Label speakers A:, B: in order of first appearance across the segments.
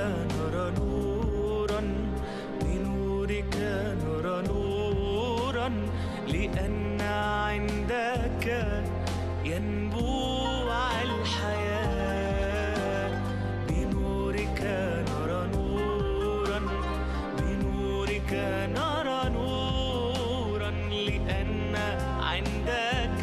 A: نرى نورا بنورك نرى نورا لأن عندك ينبوع الحياة بنورك نرى نورا بنورك نرى نورا لأن عندك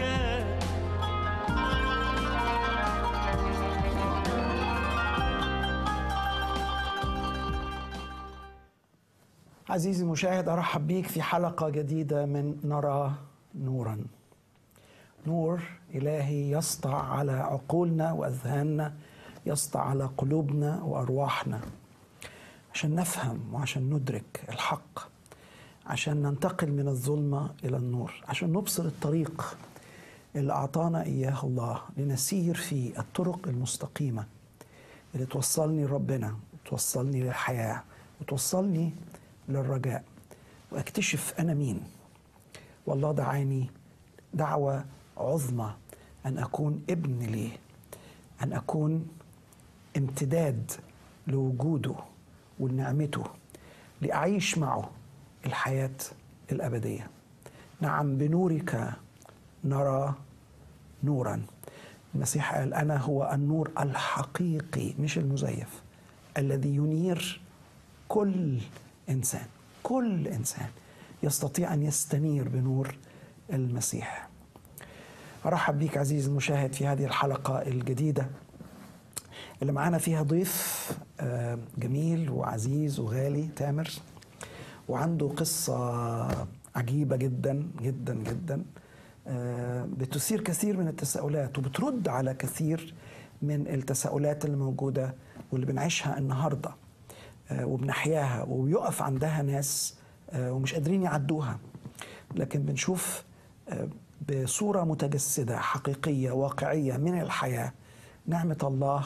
B: عزيزي المشاهد ارحب بيك في حلقه جديده من نرى نورا نور الهي يسطع على عقولنا واذهاننا يسطع على قلوبنا وارواحنا عشان نفهم وعشان ندرك الحق عشان ننتقل من الظلمه الى النور عشان نبصر الطريق اللي اعطانا اياه الله لنسير في الطرق المستقيمه اللي توصلني لربنا وتوصلني للحياه وتوصلني للرجاء واكتشف انا مين والله دعاني دعوه عظمى ان اكون ابن ليه ان اكون امتداد لوجوده ولنعمته لاعيش معه الحياه الابديه نعم بنورك نرى نورا المسيح قال انا هو النور الحقيقي مش المزيف الذي ينير كل انسان كل انسان يستطيع ان يستنير بنور المسيح ارحب بيك عزيزي المشاهد في هذه الحلقه الجديده اللي معانا فيها ضيف آه، جميل وعزيز وغالي تامر وعنده قصه عجيبه جدا جدا جدا آه، بتثير كثير من التساؤلات وبترد على كثير من التساؤلات اللي موجوده واللي بنعيشها النهارده آه، وبنحياها وبيقف عندها ناس آه، ومش قادرين يعدوها لكن بنشوف آه، بصورة متجسدة حقيقية واقعية من الحياة نعمة الله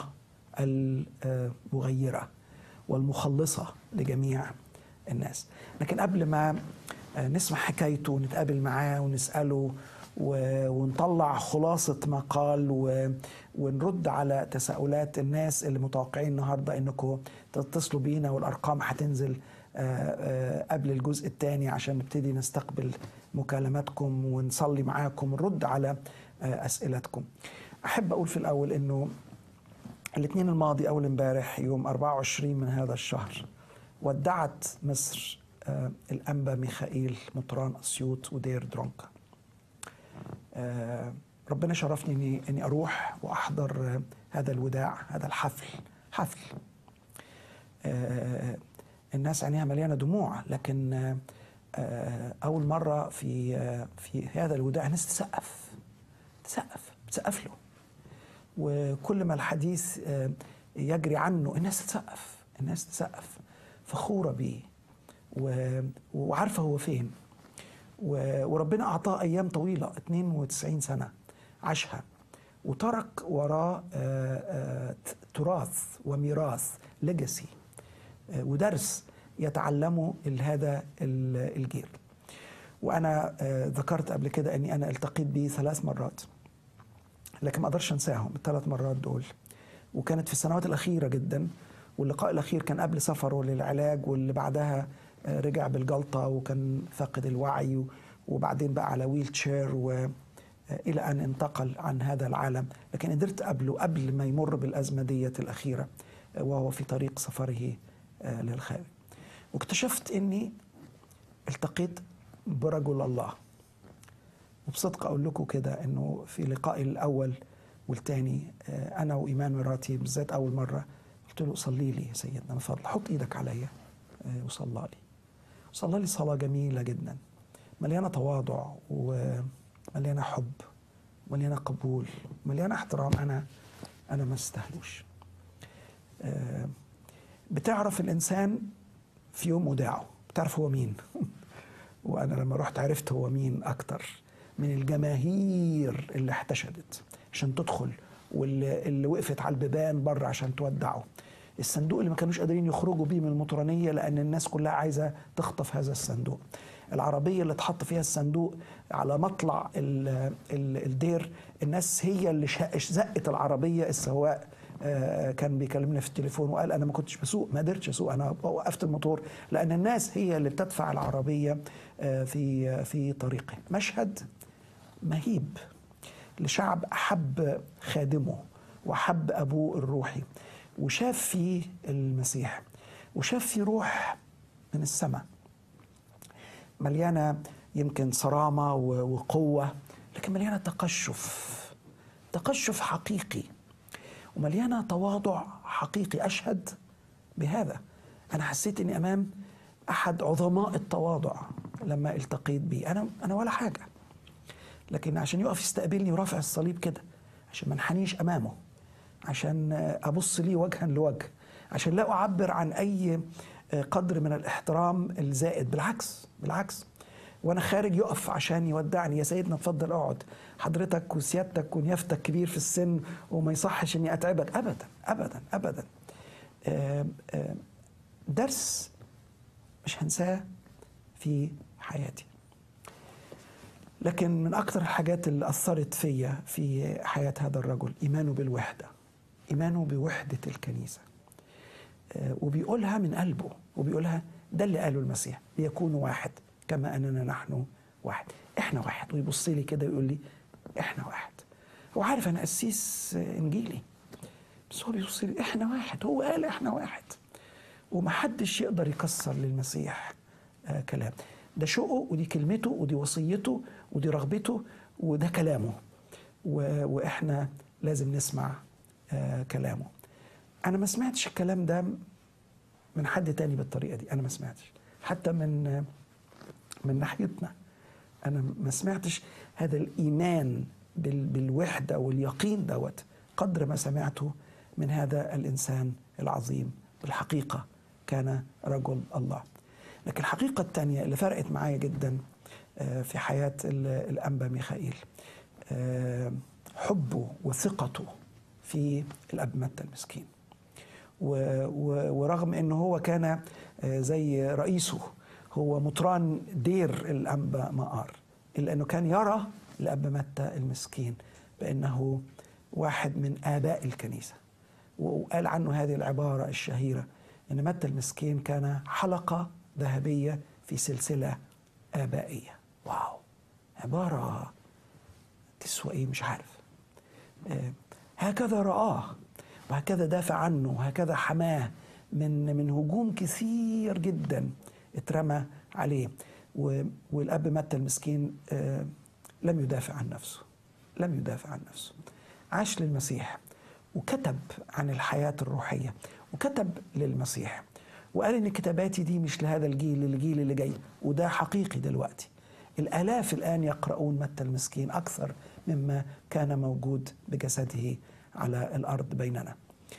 B: المغيرة والمخلصة لجميع الناس لكن قبل ما آه، نسمع حكايته ونتقابل معاه ونسأله و- ونطلع خلاصة ما قال و- ونرد على تساؤلات الناس اللي متوقعين النهاردة انكم تتصلوا بينا والارقام هتنزل آه، آه، قبل الجزء الثاني عشان نبتدي نستقبل مكالماتكم ونصلي معاكم ونرد على آه، اسئلتكم. احب اقول في الاول انه الاثنين الماضي اول امبارح يوم 24 من هذا الشهر ودعت مصر آه، الانبا ميخائيل مطران اسيوط ودير درونكا. آه، ربنا شرفني اني اني اروح واحضر آه، هذا الوداع هذا الحفل حفل آه، الناس عينيها مليانه دموع لكن آه، آه، اول مره في آه، في هذا الوداع الناس تسقف تسقف تسقف له وكل ما الحديث آه، يجري عنه الناس تسقف الناس تسقف فخوره بيه و- وعارفه هو فين و- وربنا اعطاه ايام طويله 92 سنه عاشها وترك وراه آه، آه، ت- تراث وميراث ليجاسي ودرس يتعلمه ال- هذا ال- الجيل وانا آه، ذكرت قبل كده اني انا التقيت به ثلاث مرات لكن ما اقدرش انساهم الثلاث مرات دول وكانت في السنوات الاخيره جدا واللقاء الاخير كان قبل سفره للعلاج واللي بعدها آه، رجع بالجلطه وكان فاقد الوعي و- وبعدين بقى على ويل تشير و الى ان انتقل عن هذا العالم لكن قدرت اقابله قبل ما يمر بالازمه ديت الاخيره آه، وهو في طريق سفره آه، للخارج واكتشفت اني التقيت برجل الله وبصدق اقول لكم كده انه في لقائي الاول والتاني آه، انا وايمان مراتي بالذات اول مره قلت له صلي لي يا سيدنا من فضل حط ايدك عليا آه، وصلى لي صلى لي صلاه جميله جدا مليانه تواضع ومليانه حب مليانه قبول مليانه احترام انا انا ما استاهلوش آه، بتعرف الانسان في يوم وداعه بتعرف هو مين وانا لما رحت عرفت هو مين اكتر من الجماهير اللي احتشدت عشان تدخل واللي اللي وقفت على البيبان بره عشان تودعه الصندوق اللي ما كانوش قادرين يخرجوا بيه من المطرانيه لان الناس كلها عايزه تخطف هذا الصندوق العربيه اللي اتحط فيها الصندوق على مطلع ال ال الدير الناس هي اللي شا- زقت العربيه السواق آه، كان بيكلمنا في التليفون وقال انا ما كنتش بسوق ما قدرتش اسوق انا وقفت الموتور لان الناس هي اللي بتدفع العربيه آه، في في طريقه مشهد مهيب لشعب احب خادمه واحب ابوه الروحي وشاف فيه المسيح وشاف فيه روح من السماء مليانه يمكن صرامه و- وقوه لكن مليانه تقشف تقشف حقيقي ومليانه تواضع حقيقي اشهد بهذا انا حسيت اني امام احد عظماء التواضع لما التقيت بيه انا انا ولا حاجه لكن عشان يقف يستقبلني ورافع الصليب كده عشان ما انحنيش امامه عشان ابص ليه وجها لوجه عشان لا اعبر عن اي قدر من الاحترام الزائد بالعكس بالعكس وانا خارج يقف عشان يودعني يا سيدنا اتفضل اقعد حضرتك وسيادتك ونيافتك كبير في السن وما يصحش اني اتعبك ابدا ابدا ابدا آم، آم، درس مش هنساه في حياتي لكن من أكثر الحاجات اللي أثرت فيا في حياة هذا الرجل إيمانه بالوحدة إيمانه بوحدة الكنيسة آه، وبيقولها من قلبه وبيقولها ده اللي قاله المسيح ليكونوا واحد كما أننا نحن واحد إحنا واحد ويبص لي كده ويقول لي إحنا واحد هو عارف أنا قسيس آه، إنجيلي بس هو بيبص لي إحنا واحد هو قال إحنا واحد ومحدش يقدر يكسر للمسيح آه كلام ده شوقه ودي كلمته ودي وصيته ودي رغبته وده كلامه و... واحنا لازم نسمع آه كلامه انا ما سمعتش الكلام ده من حد تاني بالطريقه دي انا ما سمعتش حتى من آه من ناحيتنا انا ما سمعتش هذا الايمان بال... بالوحده واليقين دوت قدر ما سمعته من هذا الانسان العظيم بالحقيقه كان رجل الله لكن الحقيقه الثانيه اللي فرقت معايا جدا آه، في حياه ال- الانبا ميخائيل آه، حبه وثقته في الاب متى المسكين و- و- ورغم انه هو كان آه، زي رئيسه هو مطران دير الانبا مقار الا انه كان يرى الاب متى المسكين بانه واحد من اباء الكنيسه وقال عنه هذه العباره الشهيره ان متى المسكين كان حلقه ذهبيه في سلسله ابائيه واو عباره تسوى ايه مش عارف آه، هكذا رآه وهكذا دافع عنه وهكذا حماه من من هجوم كثير جدا اترمى عليه و- والاب متى المسكين آه، لم يدافع عن نفسه لم يدافع عن نفسه عاش للمسيح وكتب عن الحياة الروحية وكتب للمسيح وقال ان كتاباتي دي مش لهذا الجيل الجيل اللي جاي وده حقيقي دلوقتي الآلاف الآن يقرؤون متى المسكين أكثر مما كان موجود بجسده على الأرض بيننا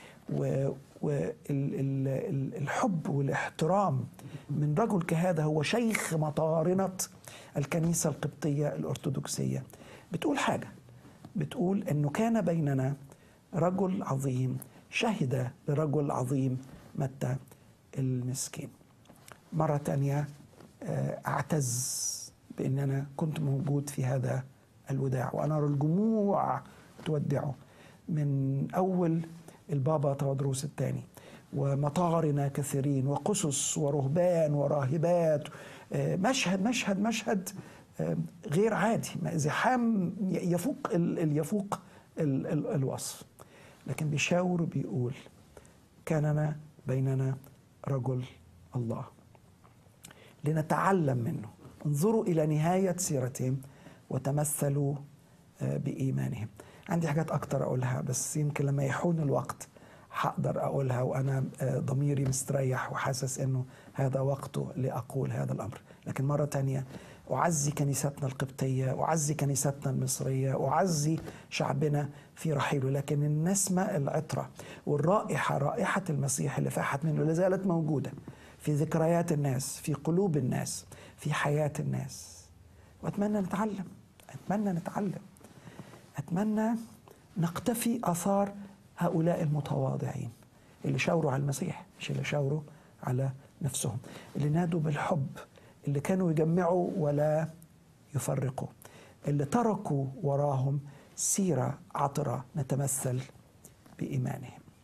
B: والحب والاحترام من رجل كهذا هو شيخ مطارنة الكنيسة القبطية الأرثوذكسية بتقول حاجة بتقول أنه كان بيننا رجل عظيم شهد لرجل عظيم متى المسكين مرة تانية آه، أعتز بأن أنا كنت موجود في هذا الوداع وأنا أرى الجموع تودعه من أول البابا تودروس الثاني ومطارنا كثيرين وقسس ورهبان وراهبات آه، مشهد مشهد مشهد آه، غير عادي زحام يفوق ال- ال- يفوق ال- ال- الوصف لكن بيشاور وبيقول كاننا بيننا رجل الله لنتعلم منه انظروا الى نهايه سيرتهم وتمثلوا آه، بايمانهم عندي حاجات اكتر اقولها بس يمكن لما يحون الوقت هقدر اقولها وانا آه، ضميري مستريح وحاسس انه هذا وقته لاقول هذا الامر لكن مره تانية اعزي كنيستنا القبطيه اعزي كنيستنا المصريه اعزي شعبنا في رحيله لكن النسمه العطره والرائحه رائحه المسيح اللي فاحت منه لا زالت موجوده في ذكريات الناس في قلوب الناس في حياه الناس واتمنى نتعلم اتمنى نتعلم اتمنى نقتفي اثار هؤلاء المتواضعين اللي شاوروا على المسيح مش اللي شاوروا على نفسهم اللي نادوا بالحب اللي كانوا يجمعوا ولا يفرقوا اللي تركوا وراهم سيره عطره نتمثل بايمانهم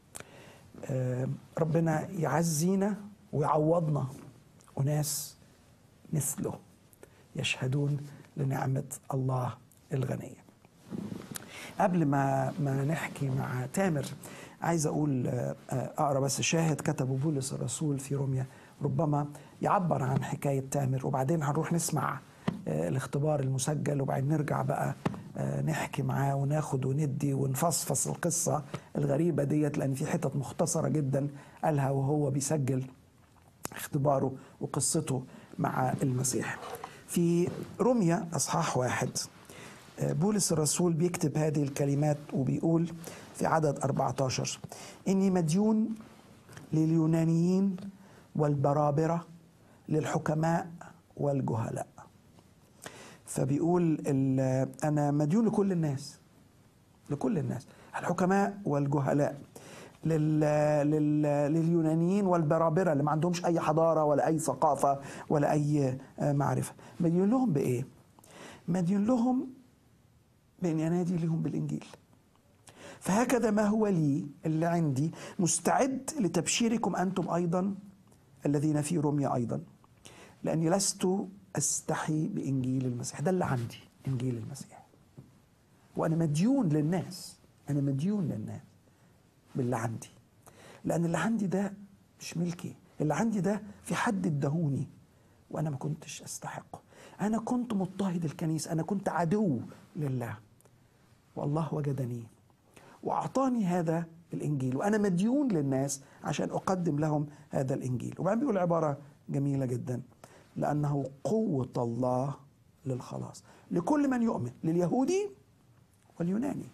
B: آه، ربنا يعزينا ويعوضنا وناس مثله يشهدون لنعمة الله الغنية قبل ما ما نحكي مع تامر عايز اقول آه، آه، اقرا بس شاهد كتبه بولس الرسول في روميا ربما يعبر عن حكايه تامر وبعدين هنروح نسمع آه، الاختبار المسجل وبعدين نرجع بقى آه، نحكي معاه وناخد وندي ونفصفص القصه الغريبه ديت لان في حتت مختصره جدا قالها وهو بيسجل اختباره وقصته مع المسيح في روميا اصحاح واحد آه، بولس الرسول بيكتب هذه الكلمات وبيقول في عدد 14 إني مديون لليونانيين والبرابرة للحكماء والجهلاء فبيقول ال- أنا مديون لكل الناس لكل الناس الحكماء والجهلاء لل... لل... لليونانيين والبرابرة اللي ما عندهمش أي حضارة ولا أي ثقافة ولا أي آه، معرفة مديون لهم بإيه؟ مديون لهم بإني أنادي لهم بالإنجيل فهكذا ما هو لي اللي عندي مستعد لتبشيركم أنتم أيضا الذين في روميا أيضا لأني لست أستحي بإنجيل المسيح ده اللي عندي إنجيل المسيح وأنا مديون للناس أنا مديون للناس باللي عندي لأن اللي عندي ده مش ملكي اللي عندي ده في حد ادهوني وأنا ما كنتش أستحقه أنا كنت مضطهد الكنيسة أنا كنت عدو لله والله وجدني واعطاني هذا الانجيل وانا مديون للناس عشان اقدم لهم هذا الانجيل وبعدين بيقول عباره جميله جدا لانه قوه الله للخلاص لكل من يؤمن لليهودي واليوناني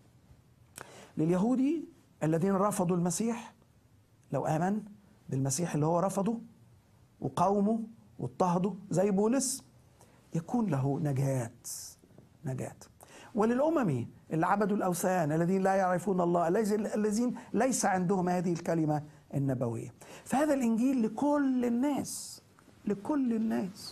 B: لليهودي الذين رفضوا المسيح لو امن بالمسيح اللي هو رفضه وقاومه واضطهده زي بولس يكون له نجاه نجاه وللأمم اللي عبدوا الأوثان الذين لا يعرفون الله الذين الذين ليس عندهم هذه الكلمة النبوية فهذا الإنجيل لكل الناس لكل الناس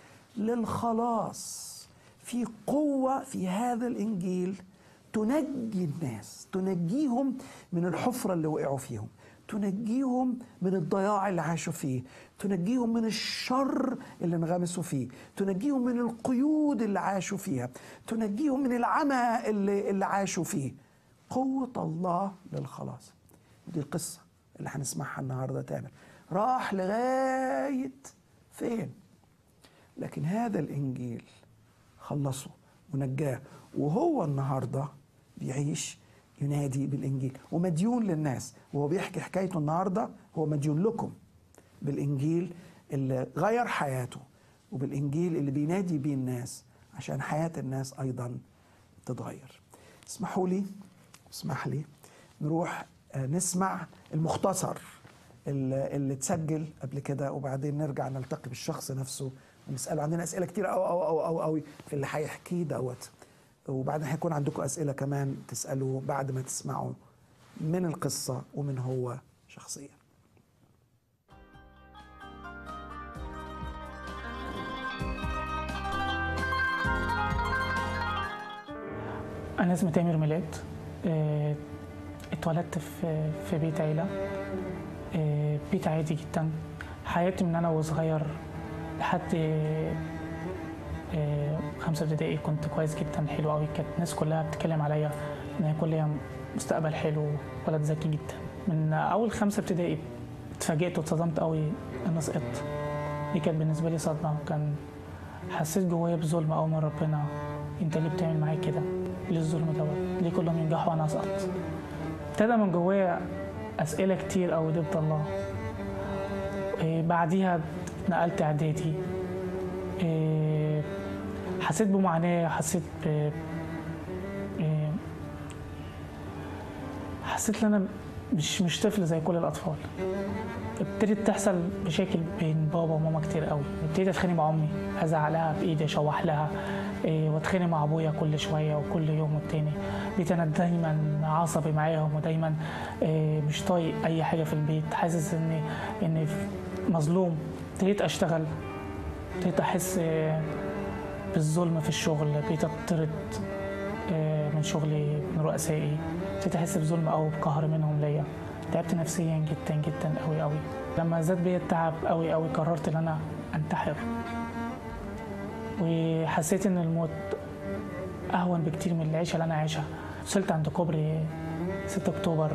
B: للخلاص في قوة في هذا الإنجيل تنجي الناس تنجيهم من الحفرة اللي وقعوا فيهم تنجيهم من الضياع اللي عاشوا فيه تنجيهم من الشر اللي انغمسوا فيه تنجيهم من القيود اللي عاشوا فيها تنجيهم من العمى اللي, اللي عاشوا فيه قوة الله للخلاص دي القصة اللي هنسمعها النهاردة تامر راح لغاية فين لكن هذا الإنجيل خلصه ونجاه وهو النهارده بيعيش ينادي بالانجيل ومديون للناس وهو بيحكي حكايته النهارده هو مديون لكم بالانجيل اللي غير حياته وبالانجيل اللي بينادي بيه الناس عشان حياه الناس ايضا تتغير اسمحوا لي اسمح لي نروح آه، نسمع المختصر اللي اللي اتسجل قبل كده وبعدين نرجع نلتقي بالشخص نفسه ونساله عندنا اسئله كتير قوي قوي قوي قوي قوي في اللي هيحكيه دوت وبعدين هيكون عندكم اسئله كمان تسالوا بعد ما تسمعوا من القصه ومن هو شخصيا
C: أنا اسمي تامر ميلاد آه، اتولدت في في بيت عيلة آه، بيت عادي جدا حياتي من أنا وصغير لحد آه، خمسة ابتدائي كنت كويس جدا حلو قوي كانت الناس كلها بتتكلم عليا إن هي كلية مستقبل حلو ولد ذكي جدا من أول خمسة ابتدائي اتفاجئت واتصدمت قوي إن سقطت دي كانت بالنسبة لي صدمة وكان حسيت جوايا بظلم أول من ربنا أنت ليه بتعمل معايا كده؟ ليه الظلم دوت؟ ليه كلهم ينجحوا وأنا أسقط؟ ابتدى من جوايا أسئلة كتير أوي ضد الله إيه بعديها نقلت إعدادي إيه حسيت بمعاناة حسيت ب إيه حسيت ان انا مش مش طفل زي كل الاطفال ابتدت تحصل مشاكل بين بابا وماما كتير قوي ابتديت اتخانق مع امي ازعق لها بايدي اشوح لها إيه واتخانق مع ابويا كل شويه وكل يوم والتاني بقيت انا دايما عصبي معاهم ودايما إيه مش طايق اي حاجه في البيت حاسس اني اني مظلوم ابتديت اشتغل ابتديت احس إيه بالظلم في الشغل بقيت اطرد إيه من شغلي من رؤسائي ابتديت احس بظلم او بقهر منهم ليا تعبت نفسيا جدا جدا قوي قوي لما زاد بيا التعب قوي قوي قررت ان انا انتحر وحسيت ان الموت اهون بكتير من العيشه اللي انا عايشها وصلت عند كوبري 6 اكتوبر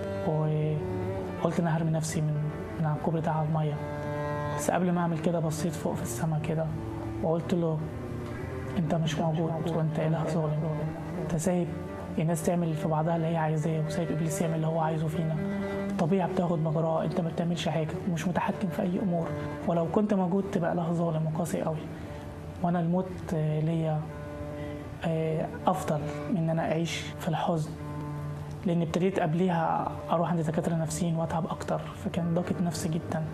C: وقلت ان أنا هرمي نفسي من من على الكوبري ده على الميه بس قبل ما اعمل كده بصيت فوق في السما كده وقلت له انت مش موجود وانت اله ظالم انت سايب الناس تعمل في بعضها اللي هي عايزاه وسايب ابليس يعمل اللي هو عايزه فينا الطبيعه بتاخد مجراها انت ما بتعملش حاجه ومش متحكم في اي امور ولو كنت موجود تبقى اله ظالم وقاسي قوي وانا الموت آه، ليا آه، افضل من ان انا اعيش في الحزن لان ابتديت قبليها اروح عند دكاتره نفسيين واتعب اكتر فكان ضاقت نفسي جدا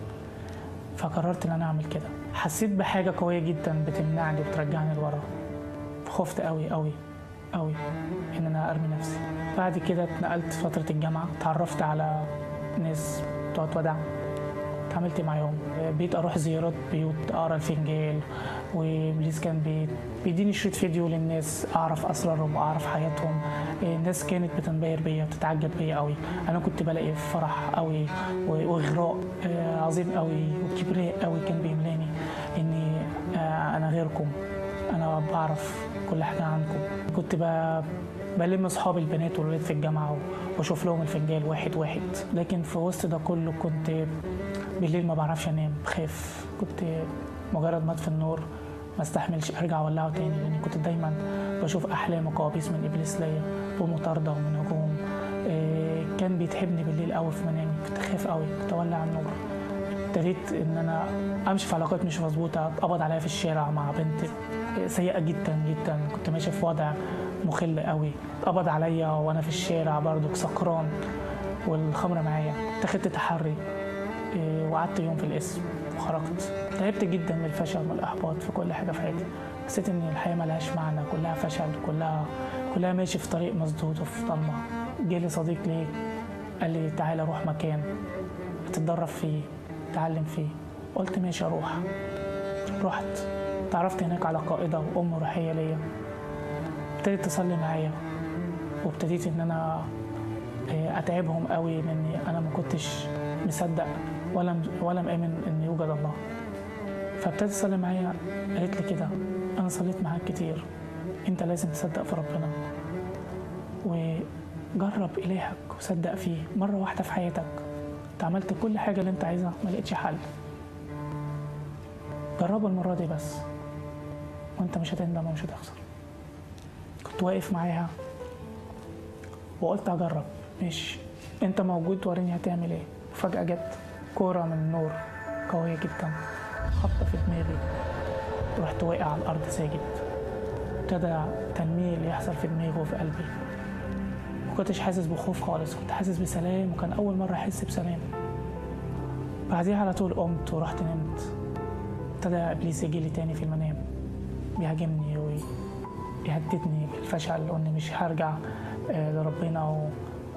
C: فقررت ان انا اعمل كده حسيت بحاجه قويه جدا بتمنعني وبترجعني لورا خفت قوي قوي قوي ان انا ارمي نفسي بعد كده اتنقلت فتره الجامعه اتعرفت على ناس بتوع ودع اتعاملت معاهم بقيت اروح زيارات بيوت اقرا الفنجال وابليس كان بي- بيديني شريط فيديو للناس اعرف اسرارهم واعرف حياتهم الناس كانت بتنبهر بيا بتتعجب بيا قوي انا كنت بلاقي فرح قوي و- واغراء آه، عظيم قوي وكبرياء قوي كان بيملاني اني آه، انا غيركم انا بعرف كل حاجه عنكم كنت ب- بلم اصحابي البنات والولاد في الجامعه واشوف لهم الفنجان واحد واحد لكن في وسط ده كله كنت بالليل ما بعرفش انام بخاف كنت مجرد ما اطفي النور ما استحملش ارجع اولعه تاني لاني كنت دايما بشوف احلام وكوابيس من ابليس ليا بمطارده ومن هجوم إيه، كان بيتعبني بالليل قوي في منامي كنت خايف قوي كنت اولع النور ابتديت ان انا امشي في علاقات مش مظبوطه اتقبض عليا في الشارع مع بنت سيئه جدا جدا كنت ماشي في وضع مخل قوي اتقبض عليا وانا في الشارع برضو سكران والخمره معايا اتخذت تحري إيه، وقعدت يوم في القسم وخرجت تعبت جدا من الفشل والاحباط في كل حاجه في حياتي حسيت ان الحياه ملهاش معنى كلها فشل كلها كلها ماشي في طريق مسدود وفي ضلمه جالي صديق ليه قال لي تعالى روح مكان تتدرب فيه تعلم فيه قلت ماشي اروح رحت تعرفت هناك على قائدة وأم روحية ليا ابتدت تصلي معايا وابتديت إن أنا آه، أتعبهم قوي لأني أنا ما كنتش مصدق ولا ولا مآمن إن يوجد الله فابتدت تصلي معايا قالت لي كده أنا صليت معاك كتير أنت لازم تصدق في ربنا وجرب إلهك وصدق فيه مرة واحدة في حياتك انت عملت كل حاجة اللي انت عايزها ما لقيتش حل جربها المرة دي بس وانت مش هتندم ومش هتخسر كنت واقف معاها وقلت اجرب ماشي انت موجود وريني هتعمل ايه وفجأة جت كورة من النور قوية جدا خبطة في دماغي رحت واقع على الأرض ساجد ابتدى تنميل يحصل في دماغي وفي قلبي ما كنتش حاسس بخوف خالص كنت حاسس بسلام وكان أول مرة أحس بسلام بعديها على طول قمت ورحت نمت ابتدى إبليس يجي لي تاني في المنام بيهاجمني ويهددني بالفشل وإني مش هرجع آه، لربنا و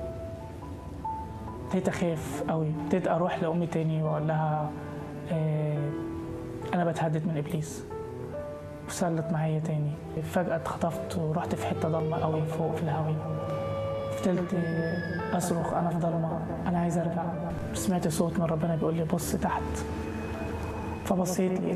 C: ابتديت أخاف قوي ابتديت أروح لأمي تاني وأقول لها آه، أنا بتهدد من إبليس وسلت معايا تاني فجأة اتخطفت ورحت في حتة ضلمة قوي فوق في الهواء فضلت اصرخ انا في ضلمه انا عايز ارجع سمعت صوت من ربنا بيقول لي بص تحت فبصيت لقيت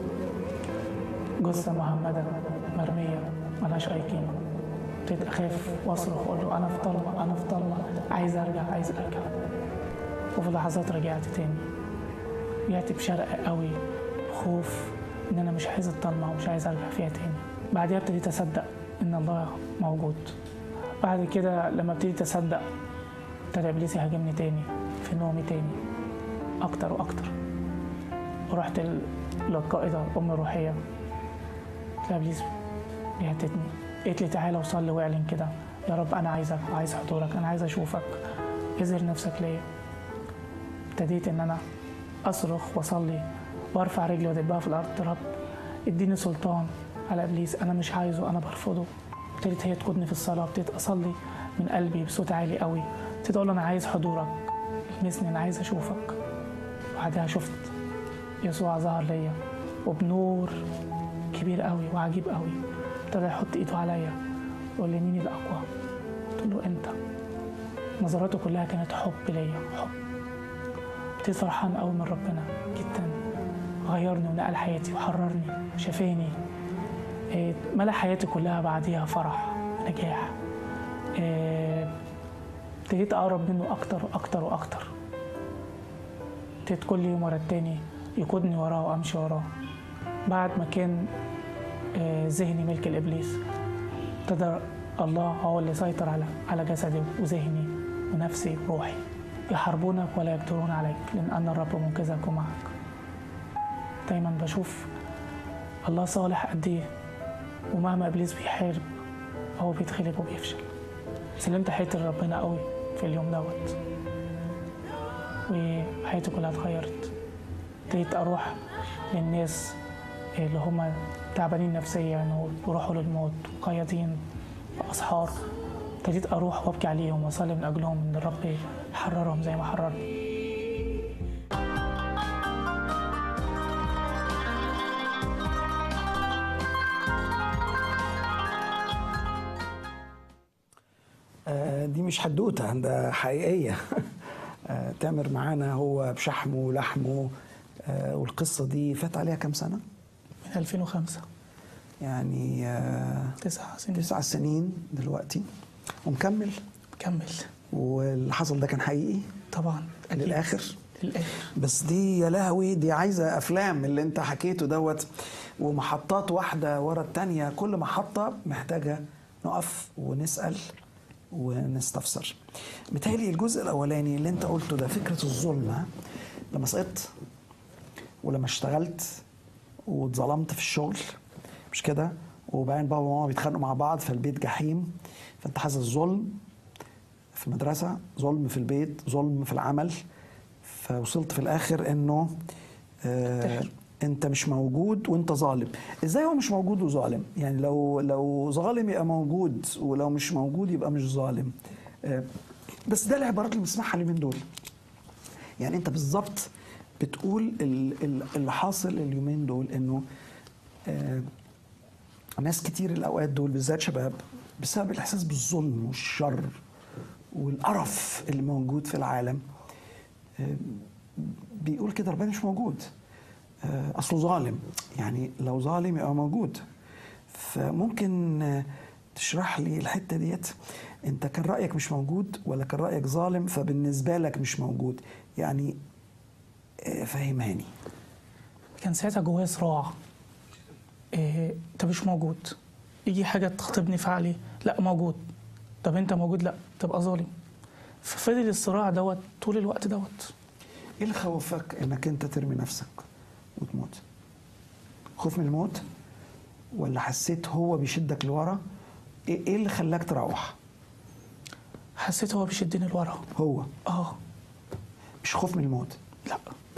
C: جثه مهمده مرميه ملهاش اي قيمه ابتديت اخاف واصرخ واقول له انا في ضلمه انا في ضلمه عايز ارجع عايز ارجع وفي لحظات رجعت تاني رجعت بشرق قوي خوف ان انا مش عايز الضلمه ومش عايز ارجع فيها تاني بعدها ابتديت اصدق ان الله موجود بعد كده لما ابتديت اصدق ابتدى ابليس يهاجمني تاني في نومي تاني اكتر واكتر ورحت ل- للقائدة أم روحية قلت لها ابليس بيهددني قالت لي تعالى وصلي واعلن كده يا رب انا عايزك وعايز حضورك انا عايز اشوفك اظهر نفسك ليا ابتديت ان انا اصرخ واصلي وارفع رجلي وادبها في الارض يا رب اديني سلطان على ابليس انا مش عايزه انا برفضه ابتدت هي تقودني في الصلاه ابتديت اصلي من قلبي بصوت عالي قوي ابتديت اقول له انا عايز حضورك المسني انا عايز اشوفك بعدها شفت يسوع ظهر ليا وبنور كبير قوي وعجيب قوي ابتدى يحط ايده عليا يقول لي مين الاقوى قلت له انت نظراته كلها كانت حب ليا حب ابتديت فرحان قوي من ربنا جدا غيرني ونقل حياتي وحررني وشفاني إيه، ملا حياتي كلها بعديها فرح نجاح إيه، ابتديت اقرب منه اكتر واكتر واكتر ابتديت كل يوم ورا التاني يقودني وراه وامشي وراه بعد ما كان آه، ذهني ملك الابليس ابتدى الله هو اللي سيطر على على جسدي وذهني ونفسي وروحي يحاربونك ولا يقدرون عليك لان انا الرب منقذك ومعك دايما بشوف الله صالح قد ايه ومهما ابليس بيحارب هو بيتغلب وبيفشل سلمت حياتي لربنا قوي في اليوم دوت وحياتي كلها اتغيرت ابتديت اروح للناس اللي هم تعبانين نفسيا وراحوا للموت وقيادين واسحار ابتديت اروح وابكي عليهم واصلي من اجلهم ان الرب يحررهم زي ما حررني
B: آه، دي مش حدوته ده حقيقيه آه، تامر معانا هو بشحمه ولحمه آه، والقصه دي فات عليها كام سنه؟
C: من 2005
B: يعني آه،
C: تسع سنين
B: تسع سنين دلوقتي ومكمل
C: كمل
B: واللي حصل ده كان حقيقي
C: طبعا أكيد.
B: للاخر
C: للاخر
B: بس دي يا لهوي دي عايزه افلام اللي انت حكيته دوت ومحطات واحده ورا التانيه كل محطه محتاجه نقف ونسال ونستفسر متهيألي الجزء الاولاني اللي انت قلته ده فكره الظلم ها؟ لما سقطت ولما اشتغلت واتظلمت في الشغل مش كده وبعدين بابا وماما بيتخانقوا مع بعض فالبيت جحيم فانت حاسس ظلم في المدرسة ظلم في البيت ظلم في العمل فوصلت في الآخر إنه آه
C: انتحر.
B: أنت مش موجود وأنت ظالم إزاي هو مش موجود وظالم يعني لو لو ظالم يبقى موجود ولو مش موجود يبقى مش ظالم آه بس ده العبارات اللي بنسمعها اليومين دول يعني أنت بالظبط بتقول ال- ال- اللي حاصل اليومين دول إنه آه ناس كتير الاوقات دول بالذات شباب بسبب الاحساس بالظلم والشر والقرف اللي موجود في العالم آه، بيقول كده ربنا مش موجود آه، اصله ظالم يعني لو ظالم يبقى موجود فممكن آه، تشرح لي الحته ديت انت كان رايك مش موجود ولا كان رايك ظالم فبالنسبه لك مش موجود يعني آه، فهماني
C: كان ساعتها جوايا صراع إيه انت مش موجود يجي حاجه تخطبني في عقلي لا موجود طب انت موجود لا تبقى ظالم ففضل الصراع دوت طول الوقت دوت
B: ايه اللي خوفك انك انت ترمي نفسك وتموت خوف من الموت ولا حسيت هو بيشدك لورا ايه إيه اللي خلاك تروح
C: حسيت هو بيشدني لورا
B: هو
C: اه
B: مش خوف من الموت
C: لا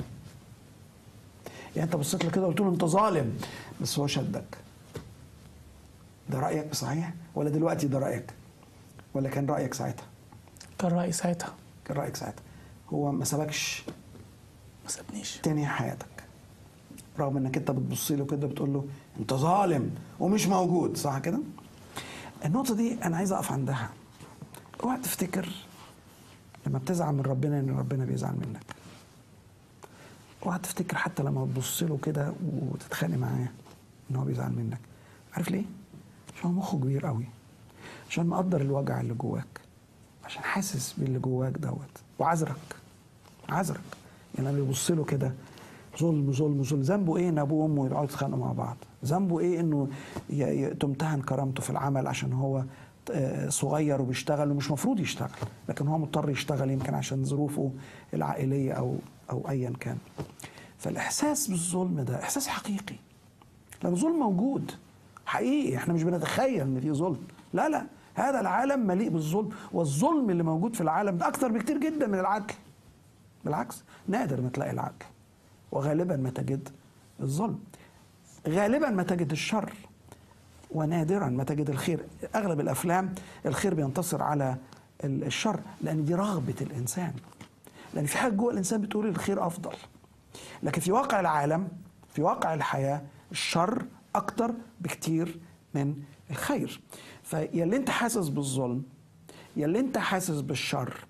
B: يعني انت بصيت له كده وقلت له انت ظالم بس هو شدك ده رايك صحيح ولا دلوقتي ده رايك ولا كان رايك ساعتها
C: كان رأيي ساعتها
B: كان رايك ساعتها هو ما سابكش
C: ما سابنيش
B: تاني حياتك رغم انك انت بتبص له كده بتقول له انت ظالم ومش موجود صح كده النقطه دي انا عايز اقف عندها اوعى تفتكر لما بتزعل من ربنا ان ربنا بيزعل منك اوعى تفتكر حتى لما تبص له كده وتتخانق معاه ان هو بيزعل منك عارف ليه عشان هو مخه كبير قوي عشان مقدر الوجع اللي جواك عشان حاسس باللي جواك دوت وعذرك عذرك يعني لما يبص له كده ظلم ظلم ظلم ذنبه ايه ان ابوه وامه يقعدوا يتخانقوا مع بعض ذنبه ايه انه ي- ي- تمتهن كرامته في العمل عشان هو آه، صغير وبيشتغل ومش مفروض يشتغل لكن هو مضطر يشتغل يمكن عشان ظروفه العائليه او او ايا كان فالاحساس بالظلم ده احساس حقيقي لان الظلم موجود حقيقي احنا مش بنتخيل ان في ظلم لا لا هذا العالم مليء بالظلم والظلم اللي موجود في العالم ده اكثر بكتير جدا من العدل بالعكس نادر ما تلاقي العدل وغالبا ما تجد الظلم غالبا ما تجد الشر ونادرا ما تجد الخير اغلب الافلام الخير بينتصر على ال- الشر لان دي رغبه الانسان لان في حاجه جوه الانسان بتقول الخير افضل لكن في واقع العالم في واقع الحياه الشر اكتر بكتير من الخير فيا اللي انت حاسس بالظلم يا اللي انت حاسس بالشر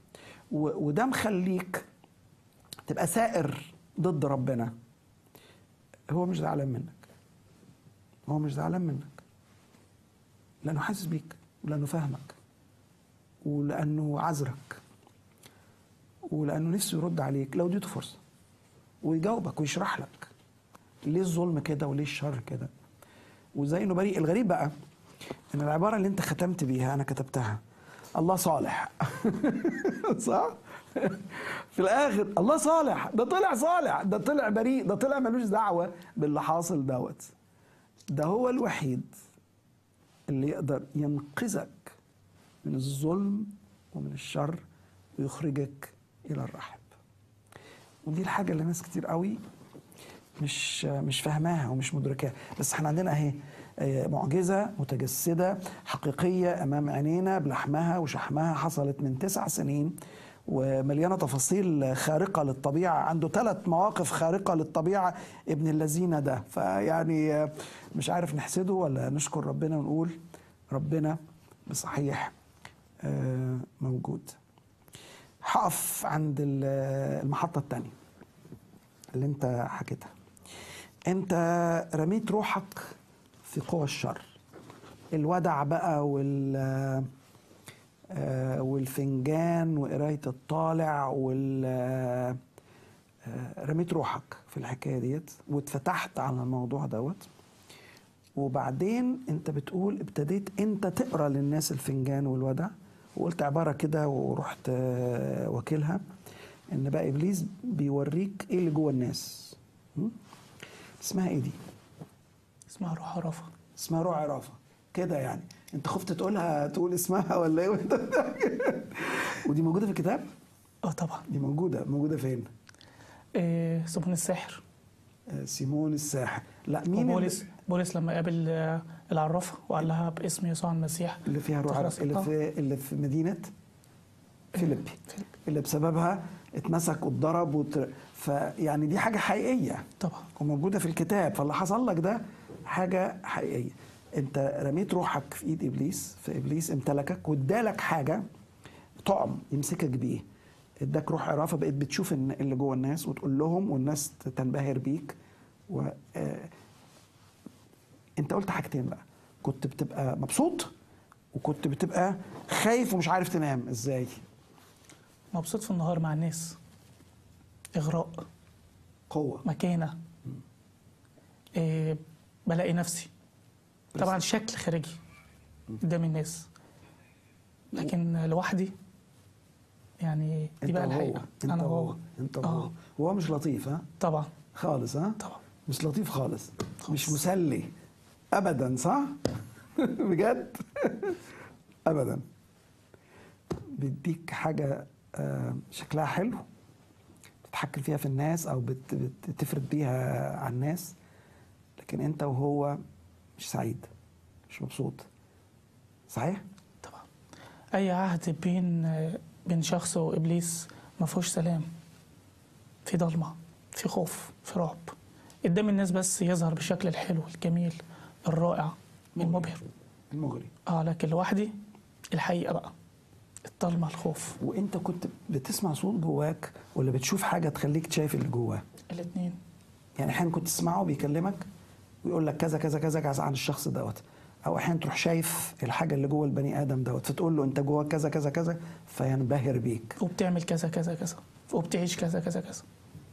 B: و- وده مخليك تبقى ثائر ضد ربنا هو مش زعلان منك هو مش زعلان منك لانه حاسس بيك ولانه فاهمك ولانه عذرك ولانه نفسه يرد عليك لو اديته فرصه ويجاوبك ويشرح لك ليه الظلم كده وليه الشر كده وزي انه بريء الغريب بقى ان العباره اللي انت ختمت بيها انا كتبتها الله صالح صح في الاخر الله صالح ده طلع صالح ده طلع بريء ده طلع ملوش دعوه باللي حاصل دوت ده هو الوحيد اللي يقدر ينقذك من الظلم ومن الشر ويخرجك الى الرحب ودي الحاجه اللي ناس كتير قوي مش مش فاهماها ومش مدركاها بس احنا عندنا اهي آه، معجزه متجسده حقيقيه امام عينينا بلحمها وشحمها حصلت من تسع سنين ومليانه تفاصيل خارقه للطبيعه عنده ثلاث مواقف خارقه للطبيعه ابن الذين ده فيعني آه، مش عارف نحسده ولا نشكر ربنا ونقول ربنا بصحيح آه، موجود هقف عند ال- المحطه الثانيه اللي انت حكيتها انت رميت روحك في قوى الشر الودع بقى وال آه، والفنجان وقراية الطالع وال آه، رميت روحك في الحكاية ديت واتفتحت على الموضوع دوت وبعدين انت بتقول ابتديت انت تقرا للناس الفنجان والودع وقلت عبارة كده ورحت آه، واكلها ان بقى ابليس بيوريك ايه اللي جوه الناس م? اسمها ايه دي
C: اسمها روح عرفه
B: اسمها روح عرافه كده يعني انت خفت تقولها تقول اسمها ولا ايه وانت ودي موجوده في الكتاب
C: اه طبعا
B: دي موجوده موجوده فين
C: إيه سبون الساحر
B: آه، سيمون الساحر لا مين
C: وبولس
B: اللي-
C: بولس لما قابل آه، العرافه وقال لها باسم يسوع المسيح
B: اللي فيها روح
C: تخلص
B: عرافه اللي
C: آه.
B: في اللي في مدينه فيليبي
C: فيليبي.
B: اللي بسببها اتمسك واتضرب وت... فيعني دي حاجه حقيقيه
C: طبعا
B: وموجوده في الكتاب فاللي حصل لك ده حاجه حقيقيه انت رميت روحك في ايد ابليس فابليس امتلكك وادالك حاجه طعم يمسكك بيه اداك روح عرافه بقيت بتشوف إن اللي جوه الناس وتقول لهم والناس تنبهر بيك و آه، انت قلت حاجتين بقى كنت بتبقى مبسوط وكنت بتبقى خايف ومش عارف تنام ازاي
C: مبسوط في النهار مع الناس اغراء
B: قوه
C: مكانه إيه بلاقي نفسي طبعا شكل خارجي قدام الناس لكن لوحدي يعني دي
B: انت
C: بقى
B: وهو
C: الحقيقه
B: انت
C: انا
B: وهو
C: وهو
B: انت وهو
C: اه
B: وهو مش لطيف ها
C: طبعا
B: خالص ها
C: طبعا
B: مش لطيف خالص
C: خالص.
B: مش مسلي ابدا صح بجد ابدا بيديك حاجه آه، شكلها حلو تتحكم فيها في الناس او بت- بت- بتفرد بيها على الناس لكن انت وهو مش سعيد مش مبسوط صحيح
C: طبعا اي عهد بين بين شخص وابليس ما فيهوش سلام في ضلمه في خوف في رعب قدام الناس بس يظهر بالشكل الحلو الجميل الرائع المبهر
B: المغري
C: اه لكن لوحدي الحقيقه بقى الضلمه الخوف
B: وانت كنت بتسمع صوت جواك ولا بتشوف حاجه تخليك شايف اللي جواه
C: الاثنين
B: يعني احيانا كنت تسمعه بيكلمك ويقول لك كذا كذا كذا كذا عن الشخص دوت او احيانا تروح شايف الحاجه اللي جوه البني ادم دوت فتقول له انت جواك كذا كذا كذا فينبهر بيك
C: وبتعمل كذا كذا كذا وبتعيش كذا كذا كذا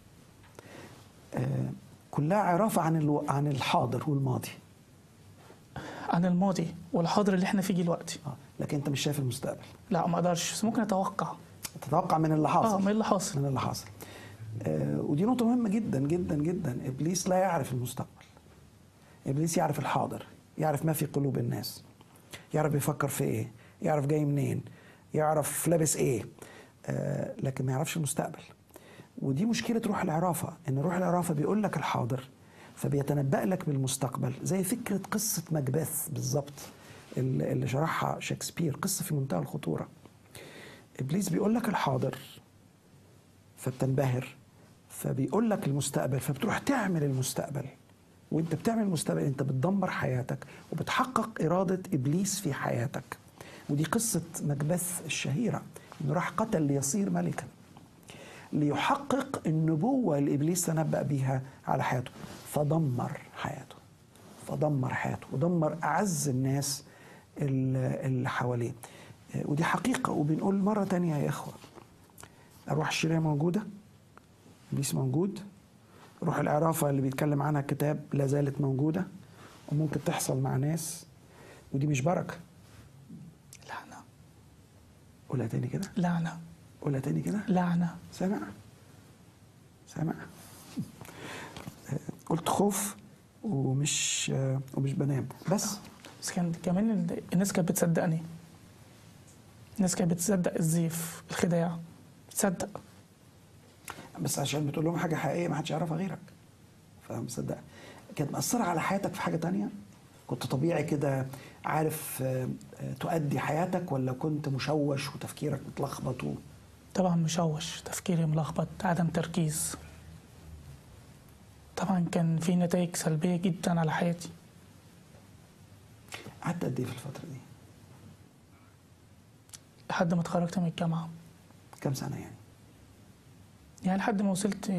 B: آه كلها عرافه عن الو... عن الحاضر والماضي
C: عن الماضي والحاضر اللي احنا فيه دلوقتي
B: آه. لكن انت مش شايف المستقبل
C: لا ما اقدرش بس ممكن اتوقع
B: تتوقع من اللي
C: اه
B: حاصل
C: ما اللي حاصل
B: من اللي حاصل آه ودي نقطه مهمه جدا جدا جدا ابليس لا يعرف المستقبل ابليس يعرف الحاضر يعرف ما في قلوب الناس يعرف بيفكر في ايه يعرف جاي منين يعرف لابس ايه آه لكن ما يعرفش المستقبل ودي مشكله روح العرافه ان روح العرافه بيقول لك الحاضر فبيتنبأ لك بالمستقبل زي فكره قصه مكبث بالظبط اللي اللي شرحها شكسبير قصه في منتهى الخطوره ابليس بيقول لك الحاضر فبتنبهر فبيقول لك المستقبل فبتروح تعمل المستقبل وانت بتعمل المستقبل انت بتدمر حياتك وبتحقق اراده ابليس في حياتك ودي قصه مكبث الشهيره انه راح قتل ليصير ملكا ليحقق النبوة اللي إبليس تنبأ بيها على حياته فدمر حياته فدمر حياته ودمر أعز الناس اللي اللي حواليه آه، ودي حقيقة وبنقول مرة تانية يا إخوة الأرواح الشريرة موجودة إبليس موجود روح العرافة اللي بيتكلم عنها الكتاب لا زالت موجودة وممكن تحصل مع ناس ودي مش بركة
C: لعنة
B: قولها تاني كده
C: لعنة
B: قولها تاني كده
C: لعنة
B: سامع سامع قلت خوف ومش ومش بنام بس
C: بس كان كمان ال- الناس كانت بتصدقني الناس كانت بتصدق الزيف الخداع تصدق
B: بس عشان بتقول لهم حاجه حقيقيه ما حدش يعرفها غيرك فمصدق كانت مأثرة على حياتك في حاجة تانية؟ كنت طبيعي كده عارف آه، آه، تؤدي حياتك ولا كنت مشوش وتفكيرك متلخبط و...
C: طبعا مشوش تفكيري ملخبط عدم تركيز طبعا كان في نتائج سلبية جدا على حياتي
B: قعدت قد ايه في الفترة دي؟
C: لحد ما اتخرجت من الجامعة
B: كام سنة يعني؟
C: يعني لحد ما وصلت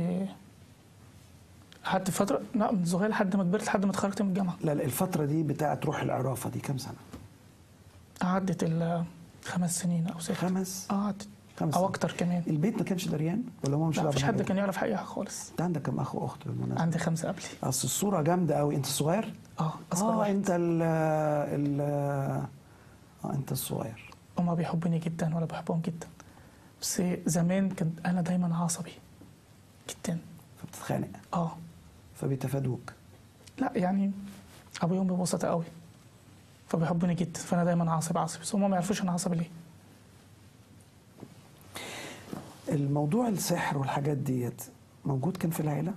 C: لحد فترة لا من صغير لحد ما كبرت لحد ما اتخرجت من الجامعة
B: لا لا الفترة دي بتاعت روح العرافة دي كام سنة؟
C: عدت الخمس سنين أو ست
B: خمس
C: اه عدت
B: خمس
C: أو
B: سنين.
C: أكتر كمان
B: البيت ما كانش دريان ولا هو مش
C: لا
B: عارف
C: مفيش
B: حاجة؟
C: حد كان يعرف حقيقة خالص
B: انت عندك كم اخ واخت بالمناسبة؟
C: عندي خمسة قبلي
B: اصل الصورة جامدة قوي انت الصغير؟
C: اه أصغر
B: اه
C: واحد
B: انت ال ال اه انت الصغير
C: هما بيحبوني جدا وأنا بحبهم جدا بس زمان كنت أنا دايما عصبي جدا
B: فبتتخانق
C: اه
B: فبيتفادوك
C: لا يعني ابويا وامي بسطة قوي فبيحبوني جدا فانا دايما عصبي عصبي بس هم ما يعرفوش انا عصبي ليه
B: الموضوع السحر والحاجات ديت موجود كان في العيلة؟